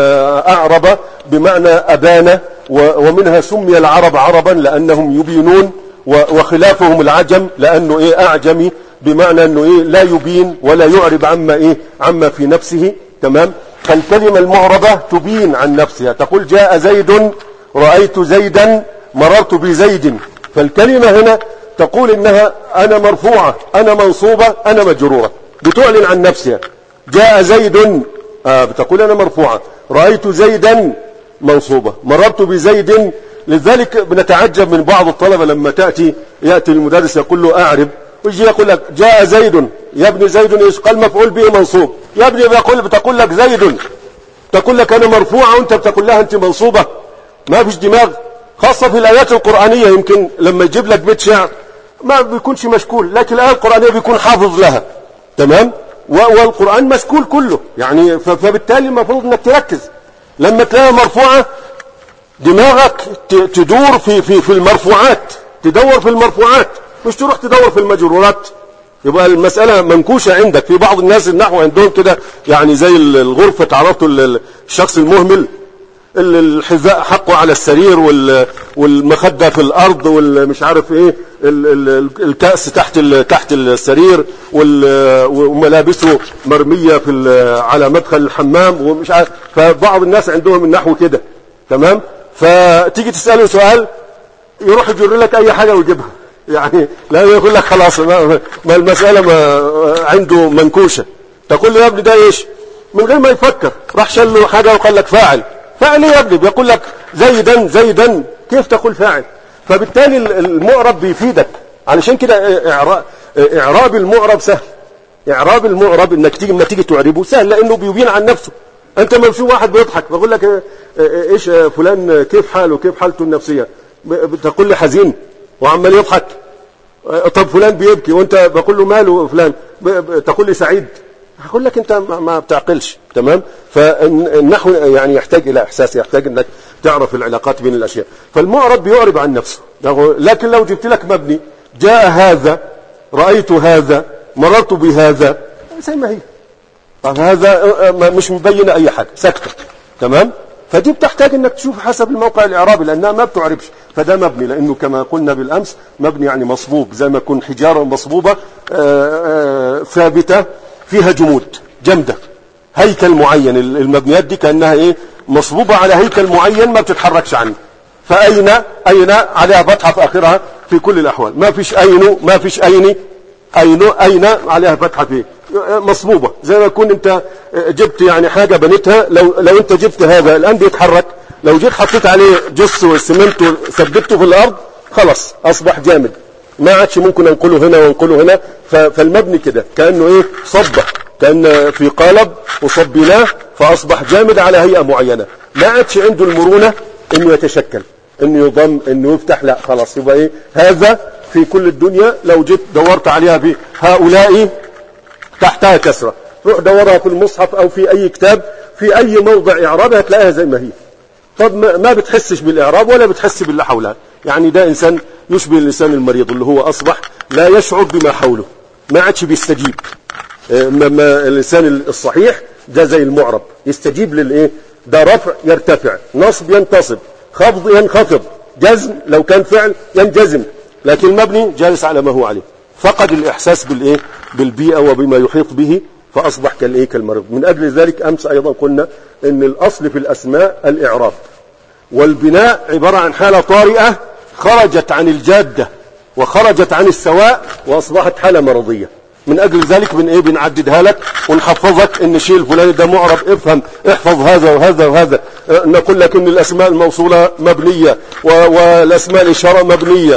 أعرب بمعنى أبان ومنها سمي العرب عربا لأنهم يبينون وخلافهم العجم لأنه إيه أعجمي بمعنى أنه إيه لا يبين ولا يعرب عما إيه عما في نفسه تمام فالكلمة المعربة تبين عن نفسها تقول جاء زيد رأيت زيدا مررت بزيد فالكلمة هنا تقول إنها أنا مرفوعة أنا منصوبة أنا مجرورة بتعلن عن نفسها جاء زيد آه بتقول أنا مرفوعة رأيت زيدا منصوبة مررت بزيد لذلك بنتعجب من بعض الطلبة لما تأتي يأتي المدرس يقول له أعرب ويجي يقول لك جاء زيد يا ابن زيد ايش قال مفعول به منصوب يا ابني بيقول بتقول لك زيد تقول لك انا مرفوعه وانت بتقول لها انت منصوبه ما فيش دماغ خاصه في الايات القرانيه يمكن لما يجيب لك بيت شعر ما بيكونش مشكول لكن الايه القرانيه بيكون حافظ لها تمام والقران مشكول كله يعني فبالتالي المفروض انك تركز لما تلاقيها مرفوعه دماغك تدور في في في المرفوعات تدور في المرفوعات مش تروح تدور في المجرورات يبقى المسألة منكوشة عندك في بعض الناس النحو عندهم كده يعني زي الغرفة تعرفتوا الشخص المهمل الحذاء حقه على السرير والمخدة في الأرض والمش عارف إيه الكأس تحت تحت السرير وملابسه مرمية في على مدخل الحمام ومش عارف فبعض الناس عندهم النحو كده تمام فتيجي تسأله سؤال يروح يجر لك أي حاجة ويجيبها يعني لا يقول لك خلاص ما, ما المسألة ما عنده منكوشة تقول له يا ابني ده ايش من غير ما يفكر راح شل له حاجة وقال لك فاعل فاعل ايه يا ابني بيقول لك زيدا زيدا كيف تقول فاعل فبالتالي المعرب بيفيدك علشان كده إعراب, اعراب المعرب سهل اعراب المعرب انك تيجي لما تيجي تعربه سهل لانه بيبين عن نفسه انت ما في واحد بيضحك بقول لك ايش فلان كيف حاله كيف حالته النفسيه تقول لي حزين وعمال يضحك طب فلان بيبكي وانت بقول له ماله فلان تقول لي سعيد هقول لك انت ما بتعقلش تمام فالنحو يعني يحتاج الى احساس يحتاج انك تعرف العلاقات بين الاشياء فالمعرب بيعرب عن نفسه لكن لو جبت لك مبني جاء هذا رايت هذا مررت بهذا زي ما هي طب هذا مش مبين اي حاجه سكته تمام فدي بتحتاج انك تشوف حسب الموقع الاعرابي لانها ما بتعربش فده مبني لانه كما قلنا بالامس مبني يعني مصبوب زي ما يكون حجاره مصبوبه آآ آآ ثابته فيها جمود جامده هيكل معين المبنيات دي كانها ايه مصبوبه على هيكل معين ما بتتحركش عنه فاين اين عليها فتحه في اخرها في كل الاحوال ما فيش اين ما فيش اين اين اين عليها فتحه فيه مصبوبه زي ما يكون انت جبت يعني حاجه بنيتها لو لو انت جبت هذا الان بيتحرك لو جيت حطيت عليه جص وسمنت وثبته في الارض خلاص اصبح جامد ما عادش ممكن انقله هنا وانقله هنا فالمبني كده كانه ايه صبه كان في قالب وصبيناه فاصبح جامد على هيئه معينه ما عادش عنده المرونه انه يتشكل انه يضم انه يفتح لا خلاص يبقى ايه هذا في كل الدنيا لو جيت دورت عليها في هؤلاء تحتها كسرة روح دورها في المصحف او في اي كتاب في اي موضع اعراب هتلاقيها زي ما هي طب ما بتحسش بالاعراب ولا بتحس باللي حولها يعني ده انسان يشبه الانسان المريض اللي هو اصبح لا يشعر بما حوله ما عادش بيستجيب ما الانسان الصحيح ده زي المعرب يستجيب للايه ده رفع يرتفع نصب ينتصب خفض ينخفض جزم لو كان فعل ينجزم لكن المبني جالس على ما هو عليه فقد الإحساس بالإيه بالبيئة وبما يحيط به فأصبح كالإيه كالمرض من أجل ذلك أمس أيضا قلنا أن الأصل في الأسماء الإعراب والبناء عبارة عن حالة طارئة خرجت عن الجادة وخرجت عن السواء وأصبحت حالة مرضية من أجل ذلك من إيه بنعددها لك ونحفظك إن الشيء الفلاني ده معرب افهم احفظ هذا وهذا وهذا نقول لك إن الأسماء الموصولة مبنية والأسماء الإشارة مبنية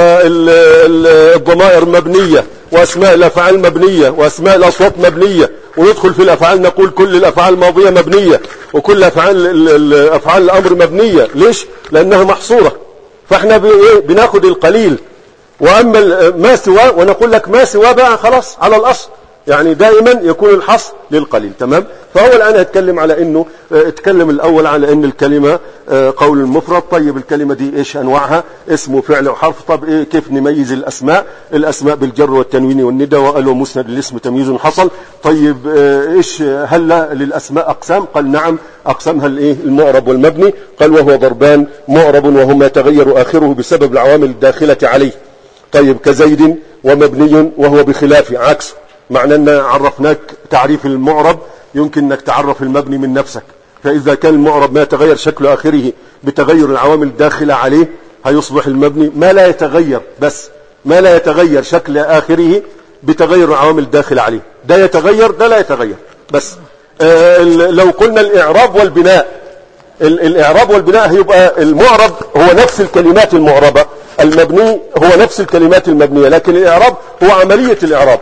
والضمائر مبنية وأسماء الأفعال مبنية وأسماء الأصوات مبنية وندخل في الأفعال نقول كل الأفعال الماضية مبنية وكل أفعال أفعال الأمر مبنية ليش؟ لأنها محصورة فاحنا بناخد القليل واما ما سوى ونقول لك ما سوى بقى خلاص على الاصل يعني دائما يكون الحصر للقليل تمام فهو الان هيتكلم على انه اتكلم الاول على ان الكلمه قول المفرد طيب الكلمه دي ايش انواعها اسم وفعل وحرف طب ايه كيف نميز الاسماء الاسماء بالجر والتنوين والندى وقالوا مسند الاسم تمييز حصل طيب ايش هل للاسماء اقسام قال نعم اقسامها الايه المعرب والمبني قال وهو ضربان معرب وهو ما يتغير اخره بسبب العوامل الداخله عليه طيب كزيد ومبني وهو بخلافه عكسه معنى ان عرفناك تعريف المعرب يمكن انك تعرف المبني من نفسك فاذا كان المعرب ما يتغير شكل اخره بتغير العوامل الداخله عليه هيصبح المبني ما لا يتغير بس ما لا يتغير شكل اخره بتغير العوامل الداخله عليه ده يتغير ده لا يتغير بس آه لو قلنا الاعراب والبناء الاعراب والبناء هيبقى المعرب هو نفس الكلمات المعربه المبني هو نفس الكلمات المبنية لكن الإعراب هو عملية الإعراب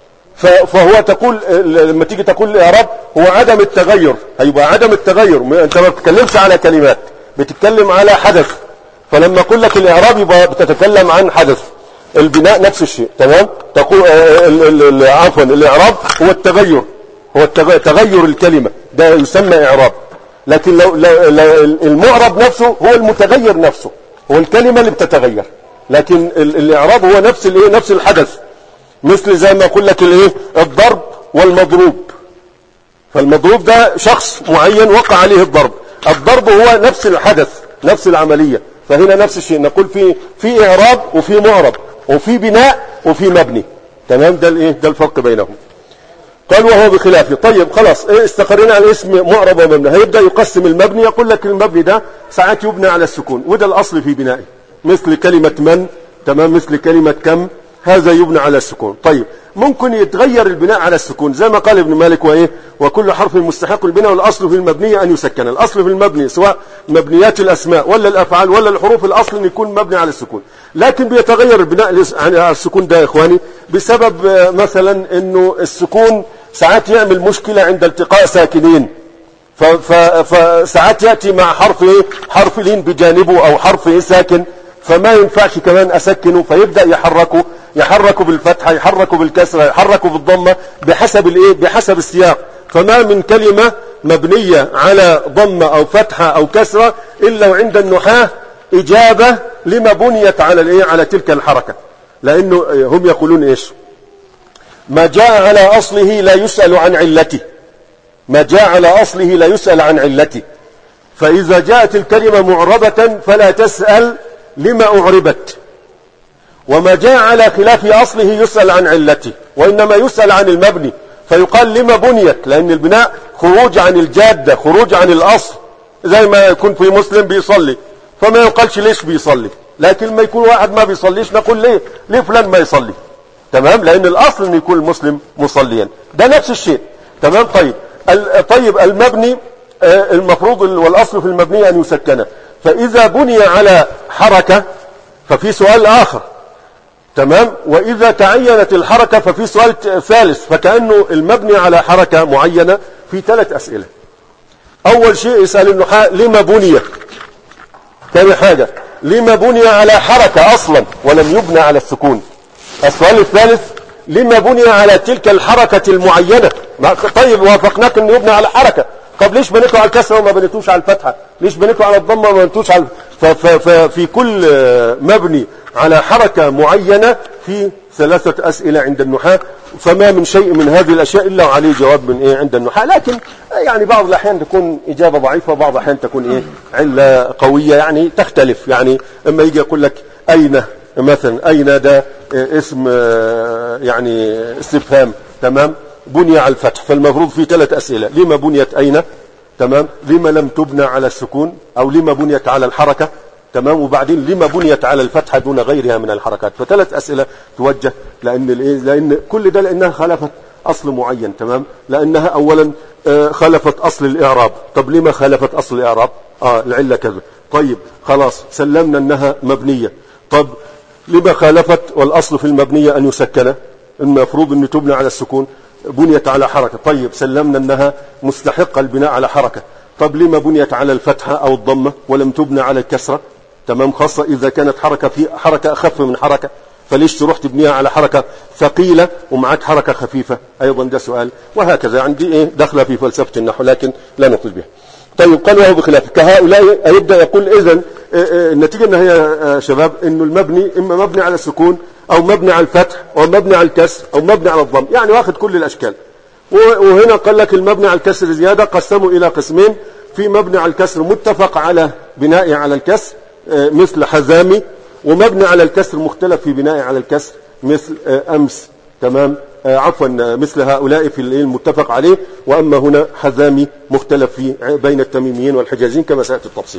فهو تقول لما تيجي تقول الإعراب هو عدم التغير هيبقى عدم التغير انت ما بتتكلمش على كلمات بتتكلم على حدث فلما اقول لك الإعراب يبقى بتتكلم عن حدث البناء نفس الشيء تمام تقول عفوا الإعراب هو التغير هو التغير تغير الكلمة ده يسمى إعراب لكن لو, لو, لو المعرب نفسه هو المتغير نفسه هو الكلمة اللي بتتغير لكن الاعراب هو نفس الايه نفس الحدث مثل زي ما اقول لك الايه الضرب والمضروب فالمضروب ده شخص معين وقع عليه الضرب الضرب هو نفس الحدث نفس العملية فهنا نفس الشيء نقول في في اعراب وفي معرب وفي بناء وفي مبني تمام ده الايه ده الفرق بينهم قال وهو بخلافه طيب خلاص إيه استقرينا على اسم معرب ومبني هيبدا يقسم المبني يقول لك المبني ده ساعات يبنى على السكون وده الاصل في بنائه مثل كلمه من تمام مثل كلمه كم هذا يبنى على السكون طيب ممكن يتغير البناء على السكون زي ما قال ابن مالك وايه وكل حرف مستحق البناء والاصل في المبني ان يسكن الاصل في المبني سواء مبنيات الاسماء ولا الافعال ولا الحروف الاصل ان يكون مبني على السكون لكن بيتغير البناء على السكون ده يا اخواني بسبب مثلا انه السكون ساعات يعمل مشكلة عند التقاء ساكنين فساعات يأتي مع حرف ايه حرف لين بجانبه او حرف ايه ساكن فما ينفعش كمان اسكنه فيبدأ يحركه يحركه بالفتحة يحركه بالكسرة يحركه بالضمة بحسب الايه بحسب السياق فما من كلمة مبنية على ضمة او فتحة او كسرة الا وعند النحاة اجابة لما بنيت على الايه على تلك الحركة لانه هم يقولون ايش ما جاء على أصله لا يسأل عن علته ما جاء على أصله لا يسأل عن علته فإذا جاءت الكلمة معربة فلا تسأل لما أعربت وما جاء على خلاف أصله يسأل عن علته وإنما يسأل عن المبني فيقال لما بنيت لأن البناء خروج عن الجادة خروج عن الأصل زي ما يكون في مسلم بيصلي فما يقالش ليش بيصلي لكن ما يكون واحد ما بيصليش نقول ليه ليه فلان ما يصلي تمام لأن الأصل أن يكون المسلم مصليا ده نفس الشيء تمام طيب طيب المبني آه، المفروض والأصل في المبني أن يسكن فإذا بني على حركة ففي سؤال آخر تمام وإذا تعينت الحركة ففي سؤال ثالث فكأنه المبني على حركة معينة في ثلاث أسئلة أول شيء يسأل النحاء لما بني ثاني حاجة لما بني على حركة أصلا ولم يبنى على السكون السؤال الثالث لما بني على تلك الحركة المعينة طيب وافقناك انه يبنى على حركة طب ليش بنيته على الكسرة وما بنيتوش على الفتحة ليش بنيته على الضمة وما بنيتوش على ففي كل مبني على حركة معينة في ثلاثة أسئلة عند النحاة فما من شيء من هذه الأشياء إلا عليه جواب من إيه عند النحاة لكن يعني بعض الأحيان تكون إجابة ضعيفة وبعض الأحيان تكون إيه علة قوية يعني تختلف يعني إما يجي يقول لك أين مثلا أين ده اسم يعني استفهام تمام بني على الفتح فالمفروض في ثلاث أسئلة لما بنيت أين تمام لما لم تبنى على السكون أو لما بنيت على الحركة تمام وبعدين لما بنيت على الفتحة دون غيرها من الحركات فثلاث أسئلة توجه لأن لأن كل ده لأنها خالفت أصل معين تمام لأنها أولا آه، خالفت أصل الإعراب طب لما خالفت أصل الإعراب آه العلة كذا طيب خلاص سلمنا أنها مبنية طب لما خالفت والأصل في المبنية أن يسكن المفروض أن تبنى على السكون بنيت على حركة طيب سلمنا أنها مستحقة البناء على حركة طب لما بنيت على الفتحة أو الضمة ولم تبنى على الكسرة تمام خاصة إذا كانت حركة في حركة أخف من حركة فليش تروح تبنيها على حركة ثقيلة ومعك حركة خفيفة أيضا ده سؤال وهكذا عندي إيه دخل في فلسفة النحو لكن لا نقل بها طيب قال وهو بخلاف كهؤلاء يبدأ يقول إذن إيه، إيه، النتيجة أنها يا شباب أنه المبني إما مبني على السكون أو مبني على الفتح أو مبني على الكسر أو مبني على الضم يعني واخد كل الأشكال وهنا قال لك المبني على الكسر زيادة قسموا إلى قسمين في مبني على الكسر متفق على بناء على الكسر آه، مثل حزامي ومبني على الكسر مختلف في بناء على الكسر مثل آه، أمس تمام آه، عفوا مثل هؤلاء في المتفق عليه وأما هنا حزامي مختلف في بين التميميين والحجازين كما سيأتي التفصيل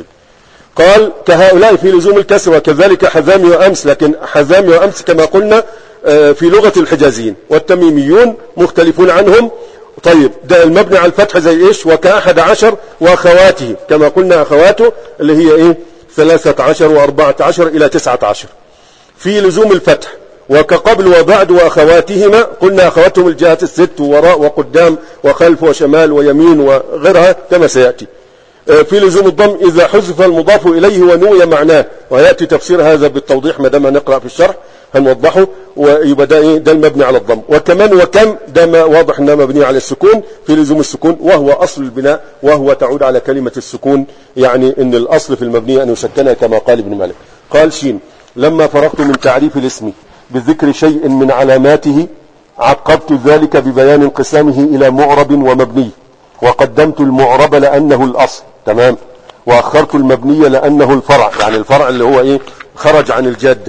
قال كهؤلاء في لزوم الكسر وكذلك حزامي وأمس لكن حزامي وأمس كما قلنا في لغة الحجازيين والتميميون مختلفون عنهم طيب ده المبني على الفتح زي ايش وكأحد عشر واخواته كما قلنا اخواته اللي هي ايه ثلاثة عشر واربعة عشر الى تسعة عشر في لزوم الفتح وكقبل وبعد واخواتهما قلنا اخواتهم الجهات الست وراء وقدام وخلف وشمال ويمين وغيرها كما سيأتي آه، في لزوم الضم إذا حذف المضاف إليه ونوي معناه ويأتي تفسير هذا بالتوضيح ما دام نقرأ في الشرح هنوضحه ويبقى ده ايه ده المبني على الضم وكمان وكم ده ما واضح انه مبني على السكون في لزوم السكون وهو اصل البناء وهو تعود على كلمة السكون يعني ان الاصل في المبني ان يسكنها كما قال ابن مالك قال شين لما فرغت من تعريف الاسم بذكر شيء من علاماته عقبت ذلك ببيان انقسامه الى معرب ومبني وقدمت المعرب لانه الاصل تمام واخرت المبني لانه الفرع يعني الفرع اللي هو ايه خرج عن الجاده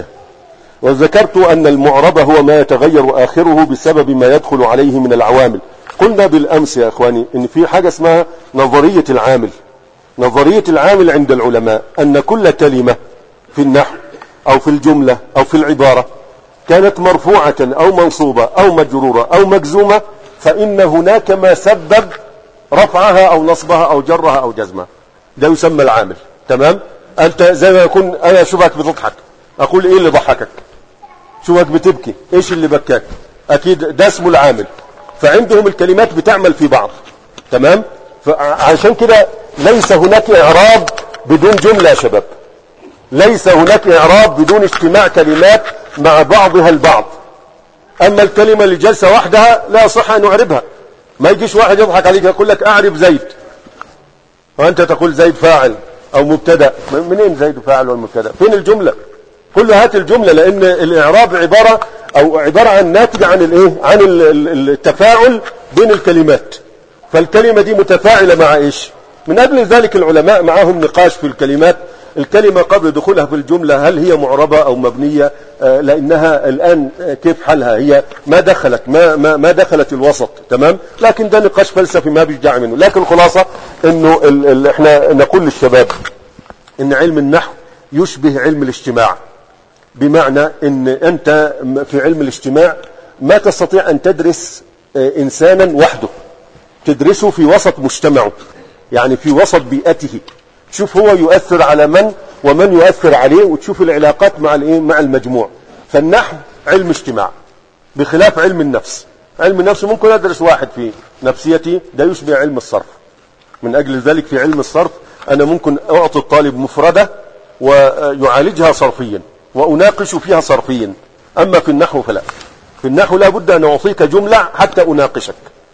وذكرت أن المعرب هو ما يتغير آخره بسبب ما يدخل عليه من العوامل قلنا بالأمس يا أخواني إن في حاجة اسمها نظرية العامل نظرية العامل عند العلماء أن كل كلمة في النحو أو في الجملة أو في العبارة كانت مرفوعة أو منصوبة أو مجرورة أو مجزومة فإن هناك ما سبب رفعها أو نصبها أو جرها أو جزمها ده يسمى العامل تمام أنت زي ما يكون أنا أشوفك بتضحك أقول إيه اللي ضحكك شوك بتبكي ايش اللي بكاك اكيد ده اسمه العامل فعندهم الكلمات بتعمل في بعض تمام فعشان كده ليس هناك اعراب بدون جملة يا شباب ليس هناك اعراب بدون اجتماع كلمات مع بعضها البعض اما الكلمة اللي جلسة وحدها لا صح ان نعربها ما يجيش واحد يضحك عليك يقول لك اعرب زيد وانت تقول زيد فاعل او مبتدا منين زيد فاعل والمبتدا فين الجمله كل هات الجملة لان الاعراب عبارة او عبارة عن ناتج عن الايه عن التفاعل بين الكلمات فالكلمة دي متفاعلة مع ايش من أجل ذلك العلماء معهم نقاش في الكلمات الكلمة قبل دخولها في الجملة هل هي معربة أو مبنية آه، لأنها الآن آه، كيف حالها هي ما دخلت ما, ما, ما دخلت الوسط تمام لكن ده نقاش فلسفي ما بيرجع منه لكن الخلاصة انه ال ال احنا نقول للشباب ان علم النحو يشبه علم الاجتماع بمعنى ان انت في علم الاجتماع ما تستطيع ان تدرس آه، انسانا وحده تدرسه في وسط مجتمعه يعني في وسط بيئته تشوف هو يؤثر على من ومن يؤثر عليه وتشوف العلاقات مع الايه مع المجموع فالنحو علم اجتماع بخلاف علم النفس علم النفس ممكن ادرس واحد في نفسيتي ده يشبه علم الصرف من اجل ذلك في علم الصرف انا ممكن اعطي الطالب مفردة ويعالجها صرفيا واناقش فيها صرفيا اما في النحو فلا في النحو لا بد ان اعطيك جملة حتى اناقشك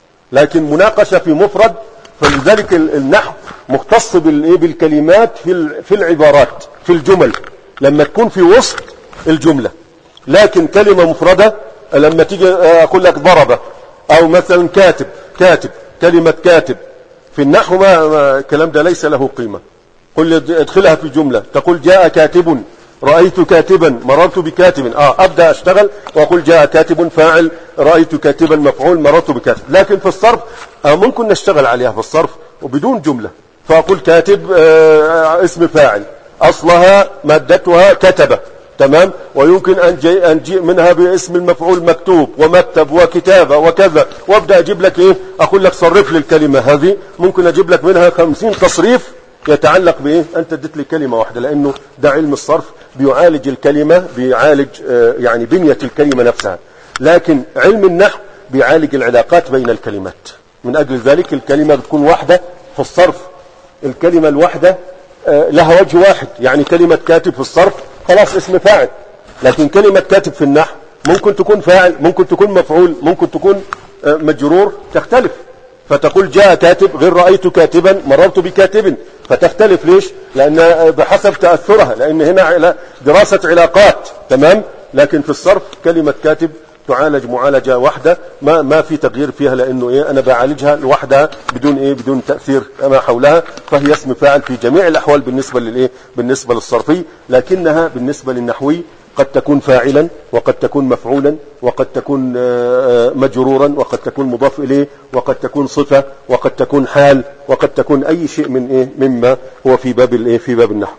لكن مناقشة في مفرد فلذلك النحو مختص بالكلمات في في العبارات في الجمل لما تكون في وسط الجملة لكن كلمة مفردة لما تيجي اقول لك ضرب او مثلا كاتب كاتب كلمة كاتب في النحو ما الكلام ده ليس له قيمة قل ادخلها في جملة تقول جاء كاتب رأيت كاتبا مررت بكاتب اه ابدا اشتغل واقول جاء كاتب فاعل رأيت كاتبا مفعول مررت بكاتب لكن في الصرف آه ممكن نشتغل عليها في الصرف وبدون جملة فاقول كاتب آه اسم فاعل اصلها مادتها كتب تمام ويمكن ان جي ان جي منها باسم المفعول مكتوب ومكتب وكتابة وكذا وابدا اجيب لك ايه اقول لك صرف لي الكلمة هذه ممكن اجيب لك منها خمسين تصريف يتعلق بايه انت اديت لي كلمة واحدة لانه ده علم الصرف بيعالج الكلمة بيعالج آه، يعني بنية الكلمة نفسها لكن علم النحو بيعالج العلاقات بين الكلمات من أجل ذلك الكلمة بتكون واحدة في الصرف الكلمة الواحدة آه، لها وجه واحد يعني كلمة كاتب في الصرف خلاص اسم فاعل لكن كلمة كاتب في النحو ممكن تكون فاعل ممكن تكون مفعول ممكن تكون آه، مجرور تختلف فتقول جاء كاتب غير رأيت كاتبا مررت بكاتب فتختلف ليش لأن بحسب تأثرها لأن هنا دراسة علاقات تمام لكن في الصرف كلمة كاتب تعالج معالجة واحدة ما ما في تغيير فيها لأنه إيه أنا بعالجها لوحدها بدون إيه بدون تأثير ما حولها فهي اسم فاعل في جميع الأحوال بالنسبة للإيه بالنسبة للصرفي لكنها بالنسبة للنحوي قد تكون فاعلا وقد تكون مفعولا وقد تكون آه، آه، مجرورا وقد تكون مضاف إليه وقد تكون صفة وقد تكون حال وقد تكون أي شيء من إيه مما هو في باب الإيه في باب النحو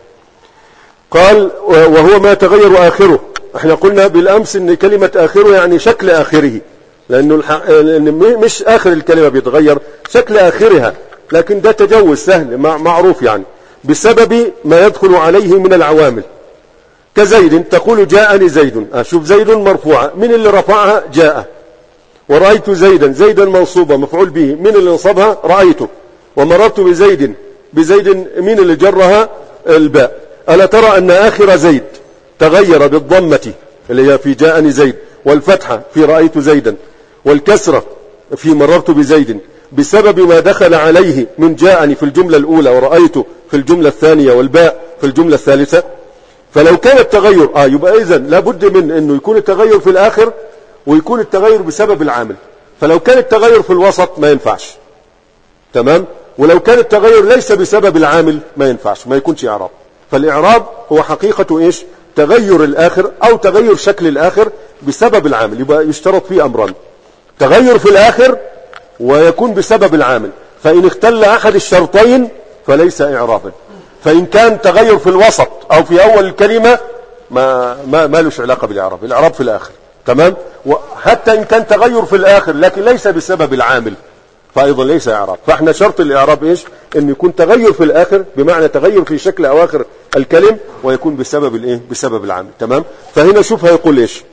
قال وهو ما تغير آخره احنا قلنا بالأمس ان كلمة آخره يعني شكل آخره لأنه الح... لأن مش آخر الكلمة بيتغير شكل آخرها لكن ده تجوز سهل معروف يعني بسبب ما يدخل عليه من العوامل كزيد تقول جاءني زيد أشوف زيد مرفوعة من اللي رفعها جاء ورأيت زيدا زيدا منصوبة مفعول به من اللي نصبها رأيته ومررت بزيد بزيد من اللي جرها الباء ألا ترى أن آخر زيد تغير بالضمة اللي هي في جاءني زيد والفتحة في رأيت زيدا والكسرة في مررت بزيد بسبب ما دخل عليه من جاءني في الجملة الأولى ورأيت في الجملة الثانية والباء في الجملة الثالثة فلو كان التغير آه يبقى إذا لابد من أنه يكون التغير في الآخر ويكون التغير بسبب العامل فلو كان التغير في الوسط ما ينفعش تمام ولو كان التغير ليس بسبب العامل ما ينفعش ما يكونش إعراب فالإعراب هو حقيقة إيش تغير الآخر أو تغير شكل الآخر بسبب العامل يبقى يشترط فيه أمران تغير في الآخر ويكون بسبب العامل فإن اختل أحد الشرطين فليس إعرابا فإن كان تغير في الوسط أو في أول الكلمة ما ما ما لش علاقة بالإعراب الإعراب في الآخر تمام وحتى إن كان تغير في الآخر لكن ليس بسبب العامل فأيضا ليس إعراب فإحنا شرط الإعراب إيش إن يكون تغير في الآخر بمعنى تغير في شكل أواخر الكلم ويكون بسبب الإيه بسبب العامل تمام فهنا شوف هيقول إيش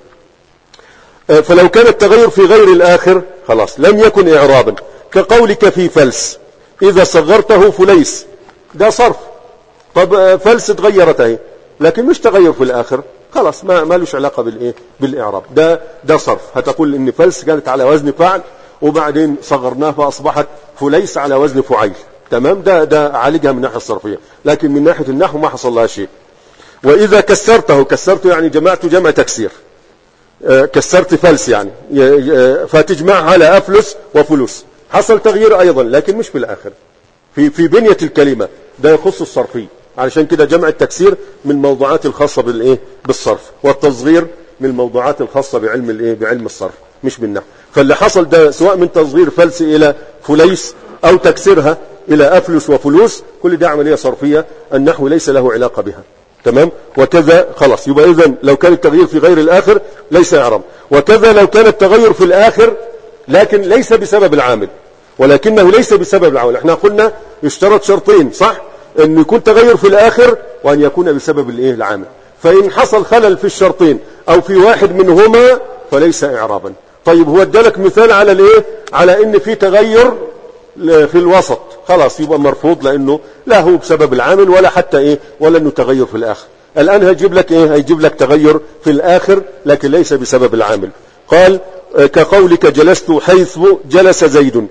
آه، فلو كان التغير في غير الآخر خلاص لم يكن إعرابا كقولك في فلس إذا صغرته فليس ده صرف طب آه، فلس تغيرت اهي لكن مش تغير في الآخر خلاص ما ما لوش علاقة بالإيه بالإعراب ده ده صرف هتقول إن فلس كانت على وزن فعل وبعدين صغرناه فأصبحت فليس على وزن فعيل تمام ده ده عالجها من الناحية الصرفية لكن من ناحية النحو ما حصل لها شيء وإذا كسرته كسرته يعني جمعت جمع تكسير آه، كسرت فلس يعني فتجمعها على أفلس وفلوس حصل تغيير أيضا لكن مش في الآخر في في بنية الكلمة ده يخص الصرفي علشان كده جمع التكسير من الموضوعات الخاصة بالايه بالصرف والتصغير من الموضوعات الخاصة بعلم الايه بعلم الصرف مش بالنحو فاللي حصل ده سواء من تصغير فلس الى فليس او تكسيرها الى افلس وفلوس كل ده عملية صرفية النحو ليس له علاقة بها تمام وكذا خلاص يبقى اذا لو كان التغيير في غير الاخر ليس اعراب وكذا لو كان التغير في الاخر لكن ليس بسبب العامل ولكنه ليس بسبب العامل احنا قلنا يشترط شرطين صح ان يكون تغير في الاخر وان يكون بسبب الايه العامل فان حصل خلل في الشرطين او في واحد منهما فليس اعرابا طيب هو ادالك مثال على الايه على ان في تغير في الوسط خلاص يبقى مرفوض لانه لا هو بسبب العامل ولا حتى ايه ولا انه تغير في الاخر الان هيجيب لك ايه هيجيب لك تغير في الاخر لكن ليس بسبب العامل قال كقولك جلست حيث جلس زيد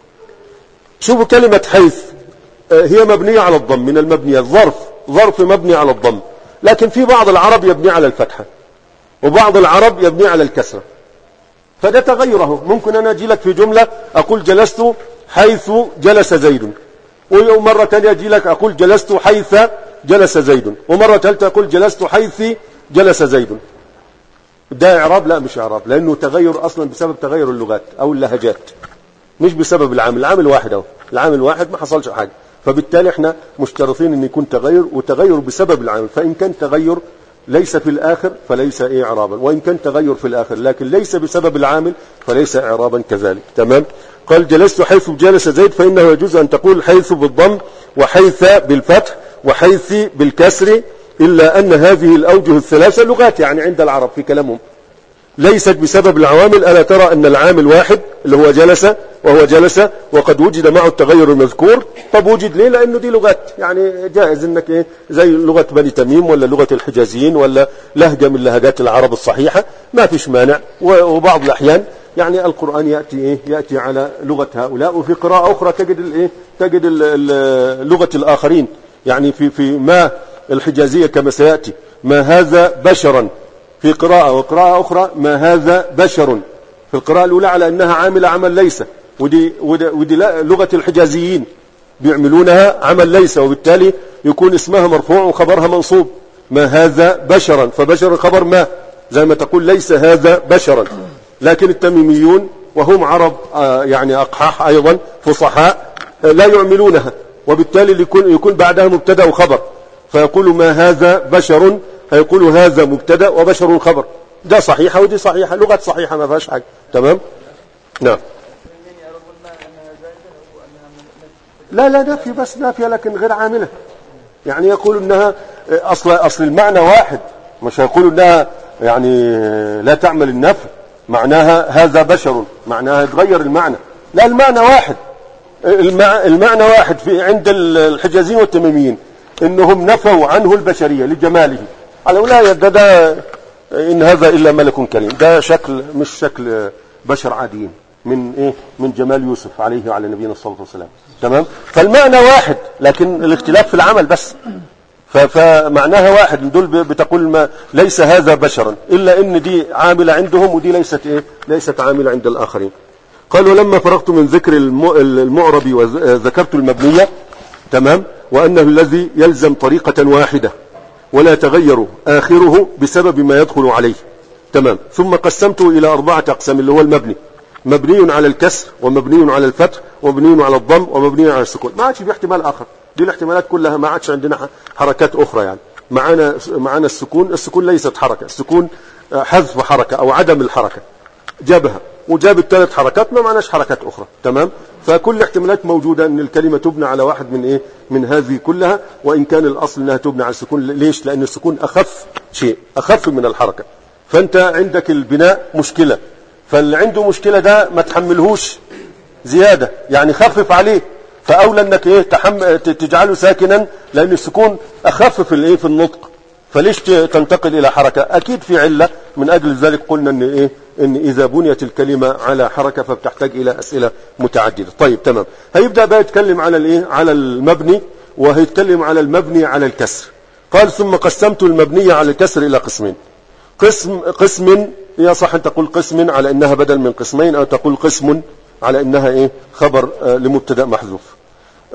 شوفوا كلمة حيث هي مبنية على الضم من المبنية ظرف ظرف مبني على الضم لكن في بعض العرب يبني على الفتحة وبعض العرب يبني على الكسرة فده تغيره ممكن أنا أجي لك في جملة أقول جلست حيث جلس زيد ومرة ثانية أجي لك أقول جلست حيث جلس زيد ومرة ثالثة أقول جلست حيث جلس زيد ده إعراب لا مش إعراب لأنه تغير أصلا بسبب تغير اللغات أو اللهجات مش بسبب العامل العامل واحد أهو العامل واحد ما حصلش حاجة فبالتالي احنا مشترطين ان يكون تغير وتغير بسبب العامل فإن كان تغير ليس في الآخر فليس إيه إعرابا وإن كان تغير في الآخر لكن ليس بسبب العامل فليس إعرابا كذلك تمام قال جلست حيث جلس زيد فإنه يجوز أن تقول حيث بالضم وحيث بالفتح وحيث بالكسر إلا أن هذه الأوجه الثلاثة لغات يعني عند العرب في كلامهم ليست بسبب العوامل ألا ترى أن العامل واحد اللي هو جلس وهو جلس وقد وجد معه التغير المذكور طب وجد ليه لأنه دي لغات يعني جائز أنك إيه زي لغة بني تميم ولا لغة الحجازيين ولا لهجة من لهجات العرب الصحيحة ما فيش مانع وبعض الأحيان يعني القرآن يأتي إيه يأتي على لغة هؤلاء وفي قراءة أخرى تجد الإيه تجد ال ال لغة الآخرين يعني في في ما الحجازية كما سيأتي ما هذا بشرا في قراءة وقراءة أخرى ما هذا بشر في القراءة الأولى على أنها عاملة عمل ليس ودي, ودي, ودي لغة الحجازيين بيعملونها عمل ليس وبالتالي يكون اسمها مرفوع وخبرها منصوب ما هذا بشرا فبشر خبر ما زي ما تقول ليس هذا بشرا لكن التميميون وهم عرب يعني أقحاح أيضا فصحاء لا يعملونها وبالتالي يكون, يكون بعدها مبتدا وخبر فيقول ما هذا بشر فيقول هذا مبتدا وبشر خبر ده صحيحة ودي صحيحة لغة صحيحة ما فيهاش حاجة تمام نعم لا لا نافية بس نافية لكن غير عاملة يعني يقول انها اصل اصل المعنى واحد مش هيقولوا انها يعني لا تعمل النفي معناها هذا بشر معناها يتغير المعنى لا المعنى واحد المعنى واحد في عند الحجازيين والتميميين انهم نفوا عنه البشرية لجماله على لا ده, ده ان هذا الا ملك كريم ده شكل مش شكل بشر عاديين من ايه من جمال يوسف عليه وعلى نبينا الصلاه والسلام تمام فالمعنى واحد لكن الاختلاف في العمل بس فمعناها واحد دول بتقول ما ليس هذا بشرا الا ان دي عامله عندهم ودي ليست ايه ليست عامله عند الاخرين قالوا لما فرغت من ذكر المعرب وذكرت المبنيه تمام وانه الذي يلزم طريقه واحده ولا يتغير آخره بسبب ما يدخل عليه تمام ثم قسمته إلى أربعة أقسام اللي هو المبني مبني على الكسر ومبني على الفتح ومبني على الضم ومبني على السكون ما عادش في احتمال آخر دي الاحتمالات كلها ما عادش عندنا حركات أخرى يعني معانا معانا السكون السكون ليست حركة السكون حذف حركة أو عدم الحركة جابها وجاب الثلاث حركات ما معناش حركات أخرى تمام فكل الاحتمالات موجودة أن الكلمة تبنى على واحد من إيه من هذه كلها وإن كان الأصل أنها تبنى على السكون ليش لأن السكون أخف شيء أخف من الحركة فأنت عندك البناء مشكلة فاللي عنده مشكلة ده ما تحملهوش زيادة يعني خفف عليه فأولى أنك إيه تحم... تجعله ساكنا لأن السكون أخف في الإيه في النطق فليش تنتقل إلى حركة أكيد في علة من أجل ذلك قلنا أن إيه ان اذا بنيت الكلمة على حركة فبتحتاج الى اسئلة متعددة طيب تمام هيبدأ بقى يتكلم على الايه على المبني وهيتكلم على المبني على الكسر قال ثم قسمت المبنية على الكسر الى قسمين قسم قسم يا صح ان تقول قسم على انها بدل من قسمين او تقول قسم على انها ايه خبر آه لمبتدا محذوف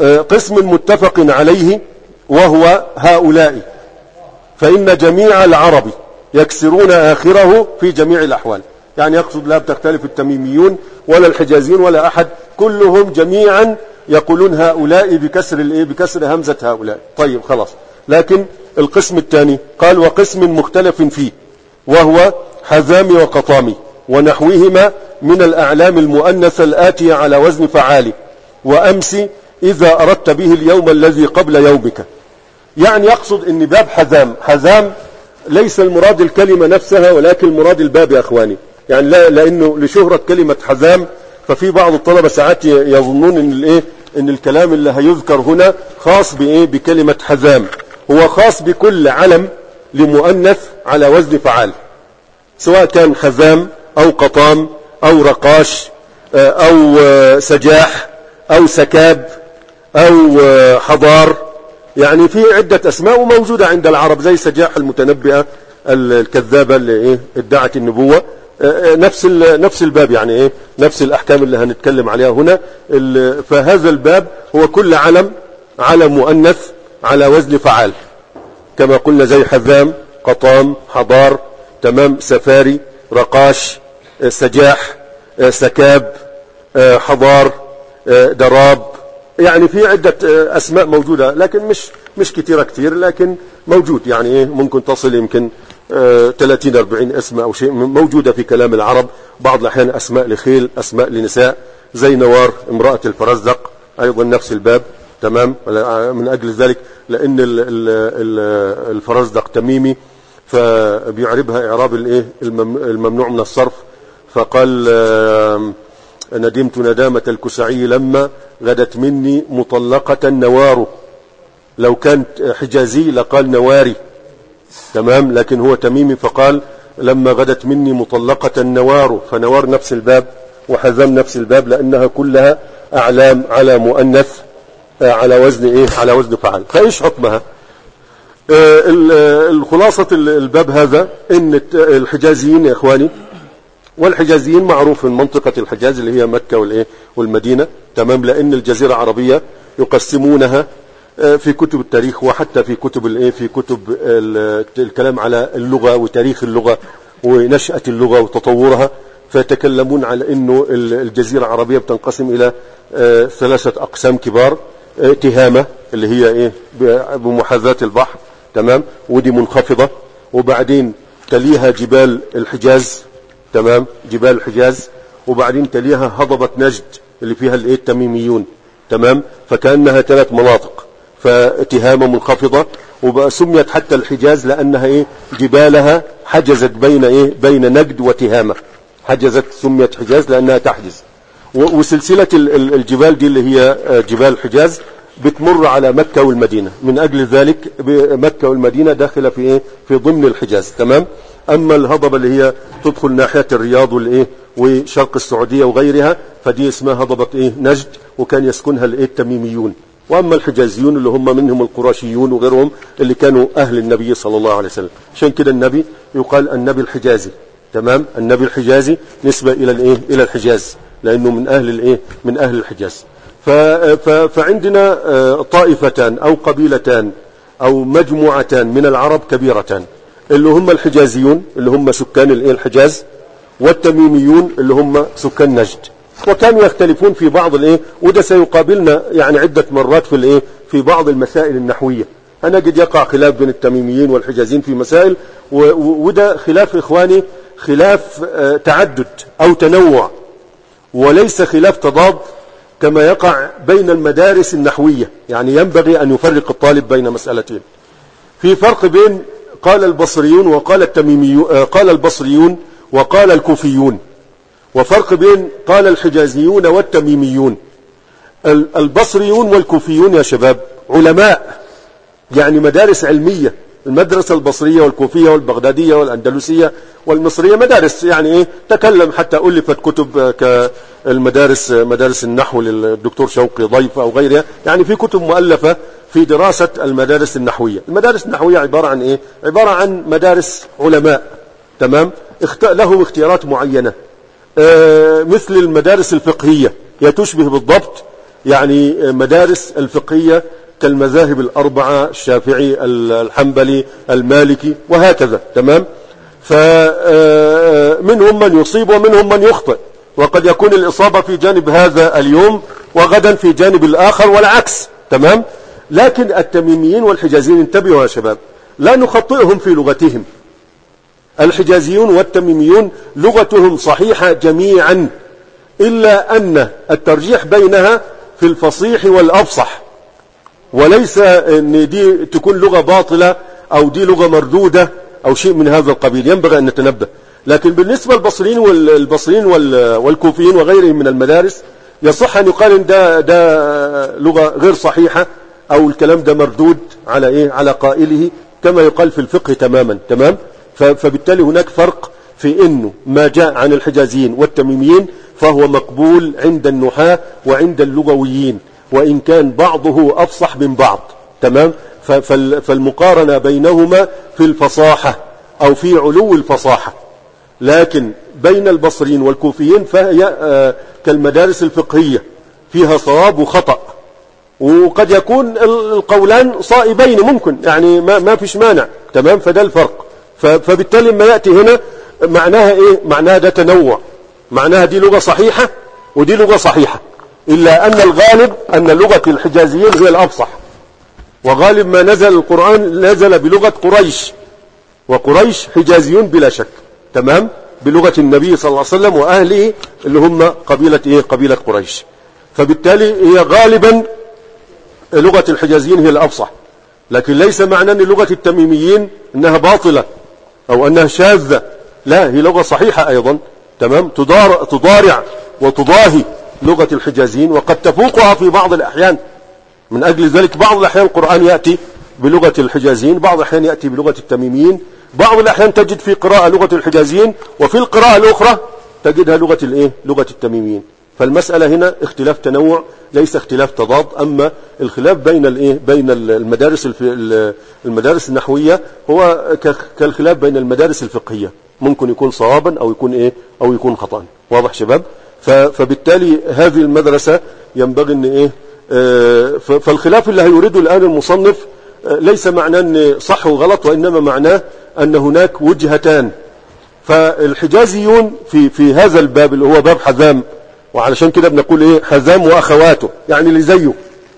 آه، قسم متفق عليه وهو هؤلاء فإن جميع العرب يكسرون آخره في جميع الأحوال يعني يقصد لا بتختلف التميميون ولا الحجازيين ولا أحد كلهم جميعا يقولون هؤلاء بكسر الايه بكسر همزة هؤلاء طيب خلاص لكن القسم الثاني قال وقسم مختلف فيه وهو حزام وقطام ونحوهما من الأعلام المؤنثة الآتية على وزن فعال وأمس إذا أردت به اليوم الذي قبل يومك يعني يقصد ان باب حزام حزام ليس المراد الكلمة نفسها ولكن المراد الباب يا أخواني يعني لا لأنه لشهرة كلمة حزام ففي بعض الطلبة ساعات يظنون ان الايه ان الكلام اللي هيذكر هنا خاص بايه بكلمة حزام هو خاص بكل علم لمؤنث على وزن فعال سواء كان خزام او قطام او رقاش آه، او آه، سجاح او سكاب او آه، حضار يعني في عدة اسماء وموجودة عند العرب زي سجاح المتنبئة الكذابة اللي ايه ادعت النبوة نفس نفس الباب يعني ايه نفس الاحكام اللي هنتكلم عليها هنا فهذا الباب هو كل علم علم مؤنث على وزن فعال كما قلنا زي حذام قطام حضار تمام سفاري رقاش سجاح سكاب حضار دراب يعني في عدة أسماء موجودة لكن مش مش كثيرة كثير لكن موجود يعني إيه ممكن تصل يمكن 30 40 اسم أو شيء موجودة في كلام العرب بعض الأحيان أسماء لخيل أسماء لنساء زي نوار امرأة الفرزدق أيضا نفس الباب تمام من أجل ذلك لأن الفرزدق تميمي فبيعربها إعراب الإيه الممنوع من الصرف فقال ندمت ندامة الكسعي لما غدت مني مطلقة نوار لو كانت حجازي لقال نواري تمام لكن هو تميمي فقال لما غدت مني مطلقة نوار فنوار نفس الباب وحزم نفس الباب لأنها كلها أعلام على مؤنث آه، على وزن إيه على وزن فعل فإيش حكمها آه، الخلاصة الباب هذا إن الحجازيين يا إخواني والحجازيين معروف من منطقة الحجاز اللي هي مكة والإيه والمدينة تمام لأن الجزيرة العربية يقسمونها آه، في كتب التاريخ وحتى في كتب الايه في كتب الكلام على اللغة وتاريخ اللغة ونشأة اللغة وتطورها فيتكلمون على انه الجزيرة العربية بتنقسم الى آه، ثلاثة اقسام كبار آه، تهامة اللي هي ايه بمحاذاة البحر تمام ودي منخفضة وبعدين تليها جبال الحجاز تمام جبال الحجاز وبعدين تليها هضبة نجد اللي فيها الايه التميميون تمام فكأنها ثلاث مناطق فتهامة منخفضة وسميت حتى الحجاز لأنها إيه جبالها حجزت بين إيه بين نجد وتهامة حجزت سميت حجاز لأنها تحجز وسلسلة الجبال دي اللي هي آه، جبال الحجاز بتمر على مكة والمدينة من أجل ذلك مكة والمدينة داخلة في إيه في ضمن الحجاز تمام أما الهضبة اللي هي تدخل ناحية الرياض والإيه وشرق السعودية وغيرها فدي اسمها هضبة إيه نجد وكان يسكنها الإيه التميميون وأما الحجازيون اللي هم منهم القرشيون وغيرهم اللي كانوا أهل النبي صلى الله عليه وسلم عشان كده النبي يقال النبي الحجازي تمام النبي الحجازي نسبة إلى الإيه إلى الحجاز لأنه من أهل الإيه من أهل الحجاز فعندنا آه، طائفتان أو قبيلتان أو مجموعتان من العرب كبيرتان اللي هم الحجازيون اللي هم سكان الإيه الحجاز والتميميون اللي هم سكان نجد وكانوا يختلفون في بعض الايه وده سيقابلنا يعني عدة مرات في الايه في بعض المسائل النحوية هنجد يقع خلاف بين التميميين والحجازين في مسائل وده خلاف اخواني خلاف آه، تعدد او تنوع وليس خلاف تضاد كما يقع بين المدارس النحوية يعني ينبغي ان يفرق الطالب بين مسألتين في فرق بين قال البصريون وقال التميميون آه، قال البصريون وقال الكوفيون وفرق بين قال الحجازيون والتميميون البصريون والكوفيون يا شباب علماء يعني مدارس علمية المدرسة البصرية والكوفية والبغدادية والأندلسية والمصرية مدارس يعني إيه تكلم حتى ألفت كتب كالمدارس مدارس النحو للدكتور شوقي ضيف أو غيرها يعني في كتب مؤلفة في دراسة المدارس النحوية المدارس النحوية عبارة عن إيه عبارة عن مدارس علماء تمام لهم اختيارات معينة آه، مثل المدارس الفقهية هي تشبه بالضبط يعني مدارس الفقهية كالمذاهب الأربعة الشافعي الحنبلي المالكي وهكذا تمام فمنهم من يصيب ومنهم من يخطئ وقد يكون الإصابة في جانب هذا اليوم وغدا في جانب الآخر والعكس تمام لكن التميميين والحجازيين انتبهوا يا شباب لا نخطئهم في لغتهم الحجازيون والتميميون لغتهم صحيحة جميعا إلا أن الترجيح بينها في الفصيح والأفصح وليس أن دي تكون لغة باطلة أو دي لغة مردودة أو شيء من هذا القبيل ينبغي أن نتنبه لكن بالنسبة للبصريين والبصريين والكوفيين وغيرهم من المدارس يصح أن يقال إن ده, ده لغة غير صحيحة أو الكلام ده مردود على إيه على قائله كما يقال في الفقه تماما تمام فبالتالي هناك فرق في انه ما جاء عن الحجازيين والتميميين فهو مقبول عند النحاة وعند اللغويين وإن كان بعضه أفصح من بعض تمام فالمقارنة بينهما في الفصاحة أو في علو الفصاحة لكن بين البصريين والكوفيين فهي آه، كالمدارس الفقهية فيها صواب وخطأ وقد يكون القولان صائبين ممكن يعني ما, ما فيش مانع تمام فده الفرق فبالتالي لما يأتي هنا معناها ايه معناها ده تنوع معناها دي لغة صحيحة ودي لغة صحيحة إلا أن الغالب أن لغة الحجازيين هي الأفصح وغالب ما نزل القرآن نزل بلغة قريش وقريش حجازيون بلا شك تمام بلغة النبي صلى الله عليه وسلم وأهله اللي هم قبيلة إيه قبيلة قريش فبالتالي هي غالبا لغة الحجازيين هي الأفصح لكن ليس معنى أن لغة التميميين أنها باطلة أو أنها شاذة لا هي لغة صحيحة أيضا تمام تضارع, تضارع وتضاهي لغة الحجازيين وقد تفوقها في بعض الأحيان من أجل ذلك بعض الأحيان القرآن يأتي بلغة الحجازيين بعض الأحيان يأتي بلغة التميميين بعض الأحيان تجد في قراءة لغة الحجازيين وفي القراءة الأخرى تجدها لغة الإيه؟ لغة التميميين فالمسألة هنا اختلاف تنوع ليس اختلاف تضاد أما الخلاف بين الايه بين المدارس المدارس النحوية هو كالخلاف بين المدارس الفقهية ممكن يكون صوابا أو يكون إيه أو يكون خطأ واضح شباب فبالتالي هذه المدرسة ينبغي أن إيه آه، فالخلاف اللي هيريده الآن المصنف آه، ليس معناه أن صح وغلط وإنما معناه أن هناك وجهتان فالحجازيون في في هذا الباب اللي هو باب حزام وعلشان كده بنقول ايه حزام واخواته يعني اللي زيه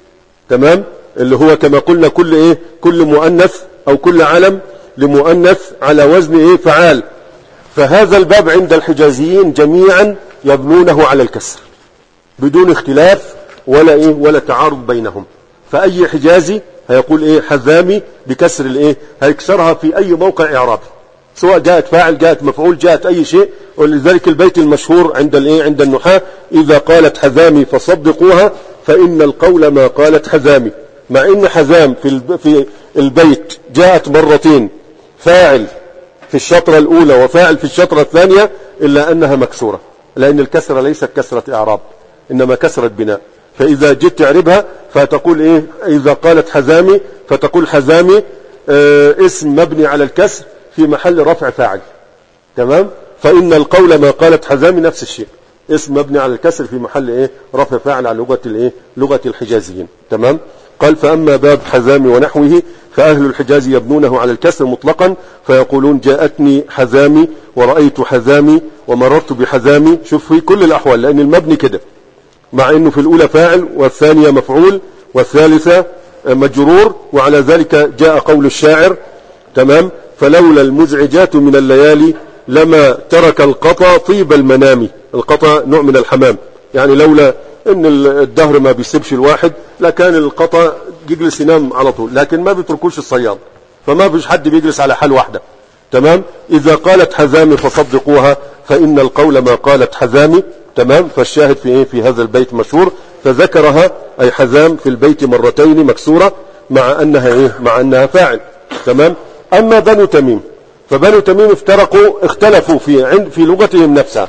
تمام اللي هو كما قلنا كل ايه كل مؤنث او كل علم لمؤنث على وزن ايه فعال فهذا الباب عند الحجازيين جميعا يبنونه على الكسر بدون اختلاف ولا ايه ولا تعارض بينهم فاي حجازي هيقول ايه حزامي بكسر الايه هيكسرها في اي موقع اعرابي سواء جاءت فاعل جاءت مفعول جاءت أي شيء ولذلك البيت المشهور عند الايه عند النحاة إذا قالت حزامي فصدقوها فإن القول ما قالت حزامي مع إن حزام في في البيت جاءت مرتين فاعل في الشطرة الأولى وفاعل في الشطرة الثانية إلا أنها مكسورة لأن الكسرة ليست كسرة إعراب إنما كسرة بناء فإذا جئت تعربها فتقول إيه إذا قالت حزامي فتقول حزامي آه اسم مبني على الكسر في محل رفع فاعل تمام فإن القول ما قالت حزامي نفس الشيء اسم مبني على الكسر في محل ايه رفع فاعل على لغة الايه لغة الحجازيين تمام قال فأما باب حزامي ونحوه فأهل الحجاز يبنونه على الكسر مطلقا فيقولون جاءتني حزامي ورأيت حزامي ومررت بحزامي شوف في كل الأحوال لأن المبني كده مع أنه في الأولى فاعل والثانية مفعول والثالثة مجرور وعلى ذلك جاء قول الشاعر تمام فلولا المزعجات من الليالي لما ترك القطا طيب المنام القطا نوع من الحمام يعني لولا ان الدهر ما بيسيبش الواحد لكان القطا يجلس ينام على طول لكن ما بيتركوش الصياد فما فيش حد بيجلس على حال واحدة تمام اذا قالت حزامي فصدقوها فان القول ما قالت حزامي تمام فالشاهد في ايه في هذا البيت مشهور فذكرها اي حزام في البيت مرتين مكسورة مع انها ايه مع انها فاعل تمام أما بنو تميم فبنو تميم افترقوا اختلفوا في عند في لغتهم نفسها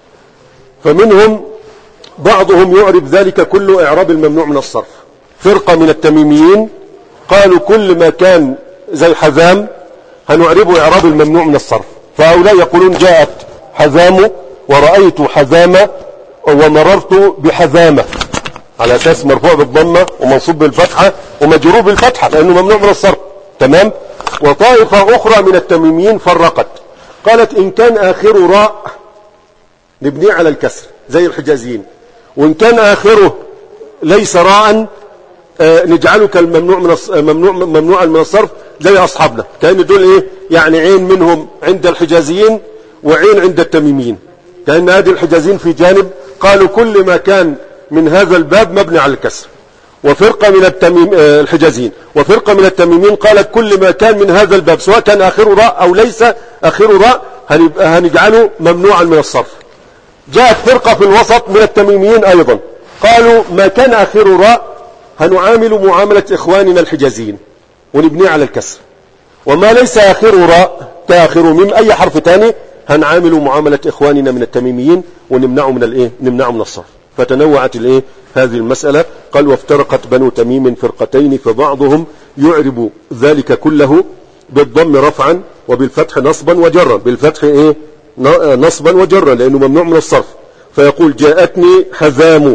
فمنهم بعضهم يعرب ذلك كله إعراب الممنوع من الصرف فرقة من التميميين قالوا كل ما كان زي حزام هنعربه إعراب الممنوع من الصرف فهؤلاء يقولون جاءت حزام ورأيت حزامة ومررت بحزامة على اساس مرفوع بالضمه ومنصوب بالفتحه ومجرور بالفتحه لانه ممنوع من الصرف تمام وطائفه اخرى من التميميين فرقت قالت ان كان اخره راء نبنيه على الكسر زي الحجازيين وان كان اخره ليس راء آه، نجعله كالممنوع من الص- ممنوع ممنوعا من الصرف زي اصحابنا كان دول ايه يعني عين منهم عند الحجازيين وعين عند التميميين كان هذه الحجازيين في جانب قالوا كل ما كان من هذا الباب مبني على الكسر وفرقة من التميم آه، الحجازيين وفرقة من التميمين قالت كل ما كان من هذا الباب سواء كان آخره راء أو ليس آخره راء هنبقى- هنجعله ممنوعا من الصرف جاءت فرقة في الوسط من التميميين أيضا قالوا ما كان آخره راء هنعامل معاملة إخواننا الحجازيين ونبنيه على الكسر وما ليس آخره راء كآخره ميم أي حرف تاني هنعامل معاملة إخواننا من التميميين ونمنعه من الإيه نمنعه من الصرف فتنوعت الإيه هذه المسألة قال وافترقت بنو تميم فرقتين فبعضهم يعرب ذلك كله بالضم رفعا وبالفتح نصبا وجرا بالفتح إيه ن- نصبا وجرا لأنه ممنوع من الصرف فيقول جاءتني حذام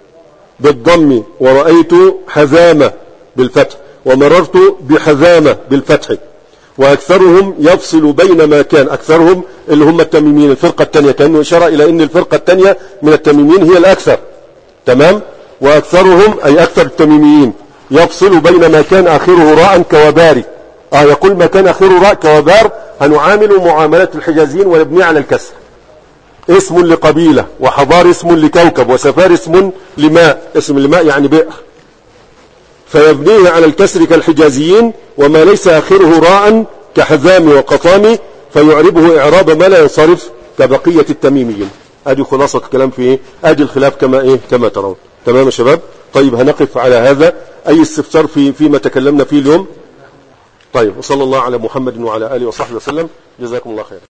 بالضم ورأيت حذامة بالفتح ومررت بحذامة بالفتح وأكثرهم يفصل بين ما كان أكثرهم اللي هم التميمين الفرقة الثانية كأنه إشارة إلى أن الفرقة الثانية من التميمين هي الأكثر تمام وأكثرهم أي أكثر التميميين يفصل بين ما كان آخره راء كوباري آه يقول ما كان آخره راء كوبار هنعامل معاملة الحجازين ونبني على الكسر اسم لقبيلة وحضار اسم لكوكب وسفار اسم لماء اسم لماء يعني بئر فيبنيه على الكسر كالحجازيين وما ليس آخره راء كحذام وقطام فيعربه إعراب ما لا ينصرف كبقية التميميين ادي خلاصة الكلام في ايه ادي الخلاف كما ايه كما ترون تمام يا شباب طيب هنقف على هذا اي استفسار في فيما تكلمنا فيه اليوم طيب وصلى الله على محمد وعلى اله وصحبه وسلم جزاكم الله خير